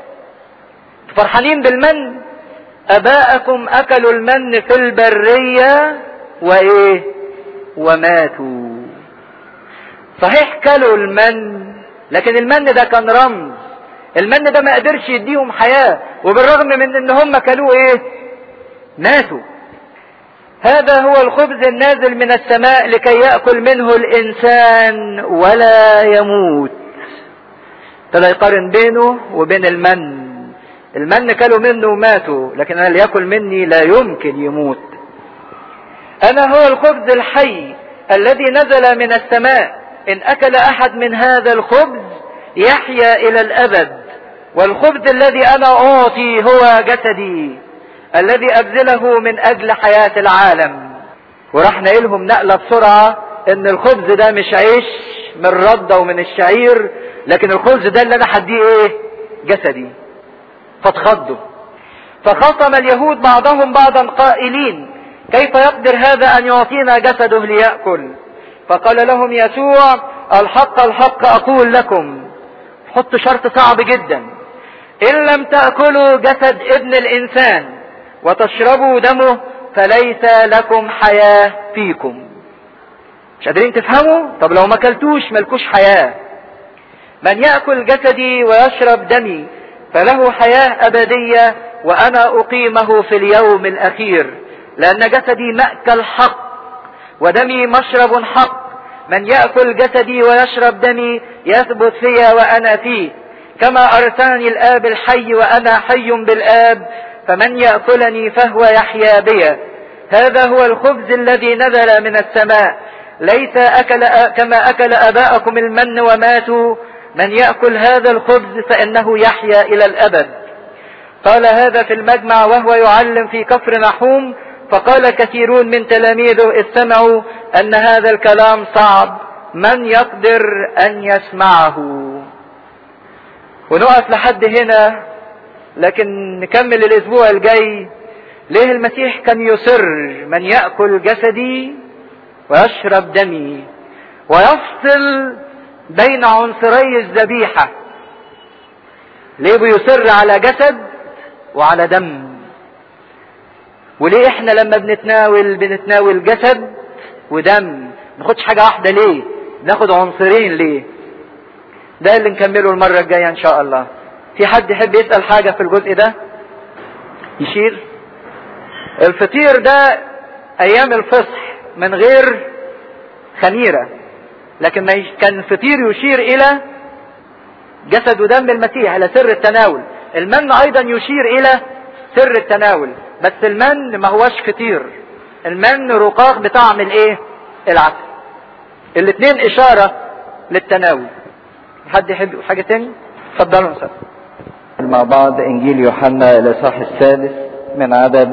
[SPEAKER 1] فرحانين بالمن أباءكم أكلوا المن في البرية وإيه وماتوا صحيح كلوا المن لكن المن ده كان رمز المن ده ما قدرش يديهم حياة وبالرغم من ان هم كلوه ايه ماتوا هذا هو الخبز النازل من السماء لكي يأكل منه الإنسان ولا يموت ابتدى يقارن بينه وبين المن المن كلوا منه وماتوا لكن اللي يأكل مني لا يمكن يموت أنا هو الخبز الحي الذي نزل من السماء إن أكل أحد من هذا الخبز يحيا إلى الأبد والخبز الذي أنا أعطي هو جسدي الذي أبذله من أجل حياة العالم وراح نقلهم نقلة بسرعة إن الخبز ده مش عيش من ردة ومن الشعير لكن الخبز ده اللي أنا هديه إيه؟ جسدي فاتخضوا فخصم اليهود بعضهم بعضا قائلين كيف يقدر هذا أن يعطينا جسده ليأكل فقال لهم يسوع الحق الحق أقول لكم حط شرط صعب جدا إن لم تأكلوا جسد ابن الإنسان وتشربوا دمه فليس لكم حياة فيكم مش قادرين تفهموا طب لو ما كلتوش ملكوش حياة من يأكل جسدي ويشرب دمي فله حياة أبدية وأنا أقيمه في اليوم الأخير لأن جسدي مأكل حق ودمي مشرب حق من يأكل جسدي ويشرب دمي يثبت فيا وأنا فيه كما أرسلني الآب الحي وأنا حي بالآب فمن يأكلني فهو يحيا بي هذا هو الخبز الذي نزل من السماء ليس أكل كما أكل أباءكم المن وماتوا من يأكل هذا الخبز فإنه يحيا إلى الأبد قال هذا في المجمع وهو يعلم في كفر نحوم فقال كثيرون من تلاميذه إذ سمعوا أن هذا الكلام صعب من يقدر أن يسمعه ونقف لحد هنا لكن نكمل الأسبوع الجاي ليه المسيح كان يصر من يأكل جسدي ويشرب دمي ويفصل بين عنصري الذبيحة ليه بيصر على جسد وعلى دم وليه احنا لما بنتناول بنتناول جسد ودم ما ناخدش حاجة واحدة ليه ناخد عنصرين ليه ده اللي نكمله المرة الجاية ان شاء الله في حد يحب يسأل حاجة في الجزء ده يشير الفطير ده ايام الفصح من غير خميرة لكن ما كان فطير يشير الى جسد ودم المسيح الى سر التناول المن ايضا يشير الى سر التناول بس المن ما هوش فطير المن رقاق بطعم الايه العسل الاثنين اشارة للتناول حد يحب حاجة تاني اتفضلوا مساء
[SPEAKER 2] مع بعض انجيل يوحنا الاصحاح الثالث من عدد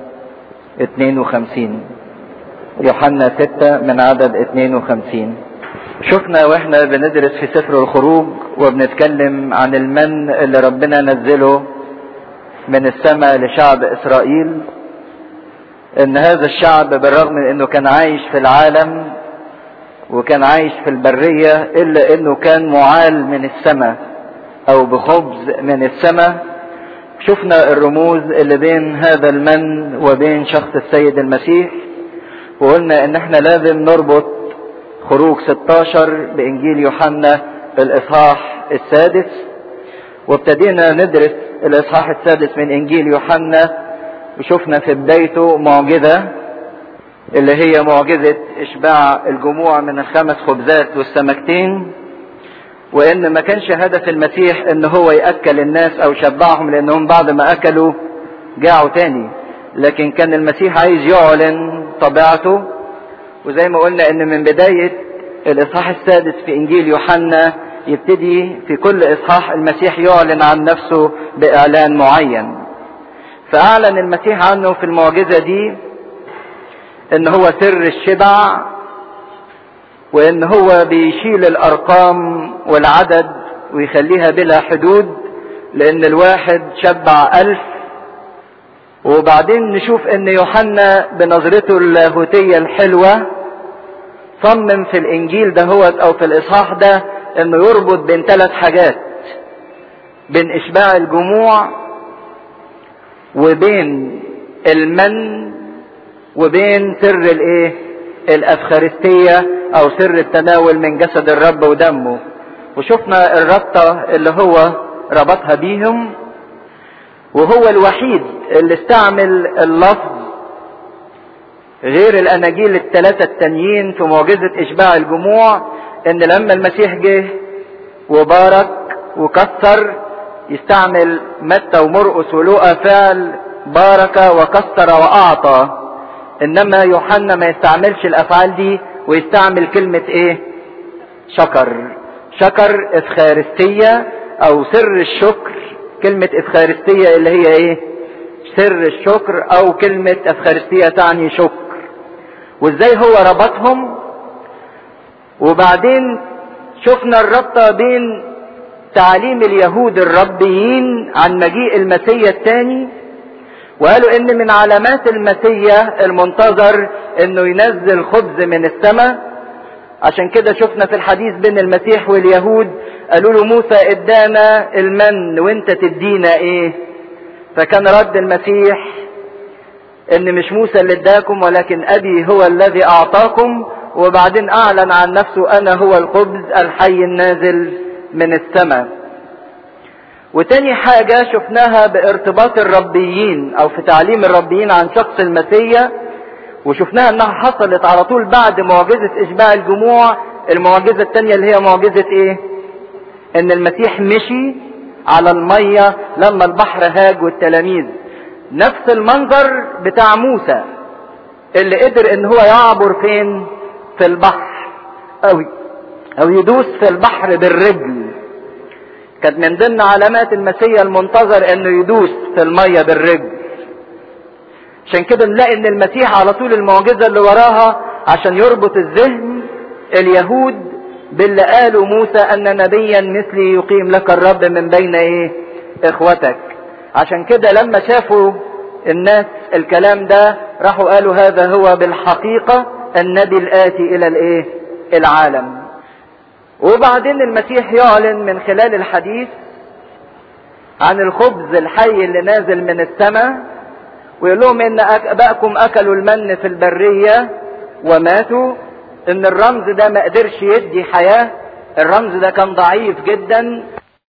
[SPEAKER 2] 52 يوحنا 6 من عدد 52 شفنا واحنا بندرس في سفر الخروج وبنتكلم عن المن اللي ربنا نزله من السماء لشعب اسرائيل ان هذا الشعب بالرغم من انه كان عايش في العالم وكان عايش في البرية الا انه كان معال من السماء او بخبز من السماء شفنا الرموز اللي بين هذا المن وبين شخص السيد المسيح وقلنا ان احنا لازم نربط خروج 16 بانجيل يوحنا الاصحاح السادس وابتدينا ندرس الاصحاح السادس من انجيل يوحنا وشفنا في بدايته معجزة اللي هي معجزة اشباع الجموع من الخمس خبزات والسمكتين وان ما كانش هدف المسيح ان هو ياكل الناس او يشبعهم لانهم بعد ما اكلوا جاعوا تاني لكن كان المسيح عايز يعلن طبيعته وزي ما قلنا ان من بداية الاصحاح السادس في انجيل يوحنا يبتدي في كل اصحاح المسيح يعلن عن نفسه باعلان معين فاعلن المسيح عنه في المعجزة دي ان هو سر الشبع وان هو بيشيل الارقام والعدد ويخليها بلا حدود لان الواحد شبع الف وبعدين نشوف ان يوحنا بنظرته اللاهوتية الحلوة صمم في الانجيل دهوت او في الاصحاح ده انه يربط بين ثلاث حاجات بين اشباع الجموع وبين المن وبين سر الايه الافخارستية او سر التناول من جسد الرب ودمه وشفنا الربطة اللي هو ربطها بيهم وهو الوحيد اللي استعمل اللفظ غير الاناجيل الثلاثة التانيين في معجزة اشباع الجموع ان لما المسيح جه وبارك وكسر يستعمل متى ومرقس ولوقا فعل بارك وكسر واعطى انما يوحنا ما يستعملش الافعال دي ويستعمل كلمة ايه شكر شكر افخارستية او سر الشكر كلمة افخارستية اللي هي ايه سر الشكر او كلمة افخارستية تعني شكر وازاي هو ربطهم وبعدين شفنا الربطة بين تعليم اليهود الربيين عن مجيء المسيا الثاني وقالوا ان من علامات المسيا المنتظر انه ينزل خبز من السماء عشان كده شفنا في الحديث بين المسيح واليهود قالوا له موسى ادانا المن وانت تدينا ايه فكان رد المسيح ان مش موسى اللي اداكم ولكن ابي هو الذي اعطاكم وبعدين اعلن عن نفسه انا هو الخبز الحي النازل من السماء وتاني حاجة شفناها بارتباط الربيين او في تعليم الربيين عن شخص المسيا وشفناها انها حصلت على طول بعد معجزة اشباع الجموع المعجزة التانية اللي هي معجزة ايه ان المسيح مشي على المية لما البحر هاج والتلاميذ نفس المنظر بتاع موسى اللي قدر ان هو يعبر فين في البحر او او يدوس في البحر بالرجل كانت من ضمن علامات المسيح المنتظر انه يدوس في المية بالرجل عشان كده نلاقي ان المسيح على طول المعجزة اللي وراها عشان يربط الذهن اليهود باللي قاله موسى ان نبيا مثلي يقيم لك الرب من بين ايه اخوتك عشان كده لما شافوا الناس الكلام ده راحوا قالوا هذا هو بالحقيقة النبي الآتي إلى الإيه؟ العالم. وبعدين المسيح يعلن من خلال الحديث عن الخبز الحي اللي نازل من السماء ويقول لهم إن آبائكم أكلوا المن في البرية وماتوا إن الرمز ده ما قدرش يدي حياة الرمز ده كان ضعيف جدا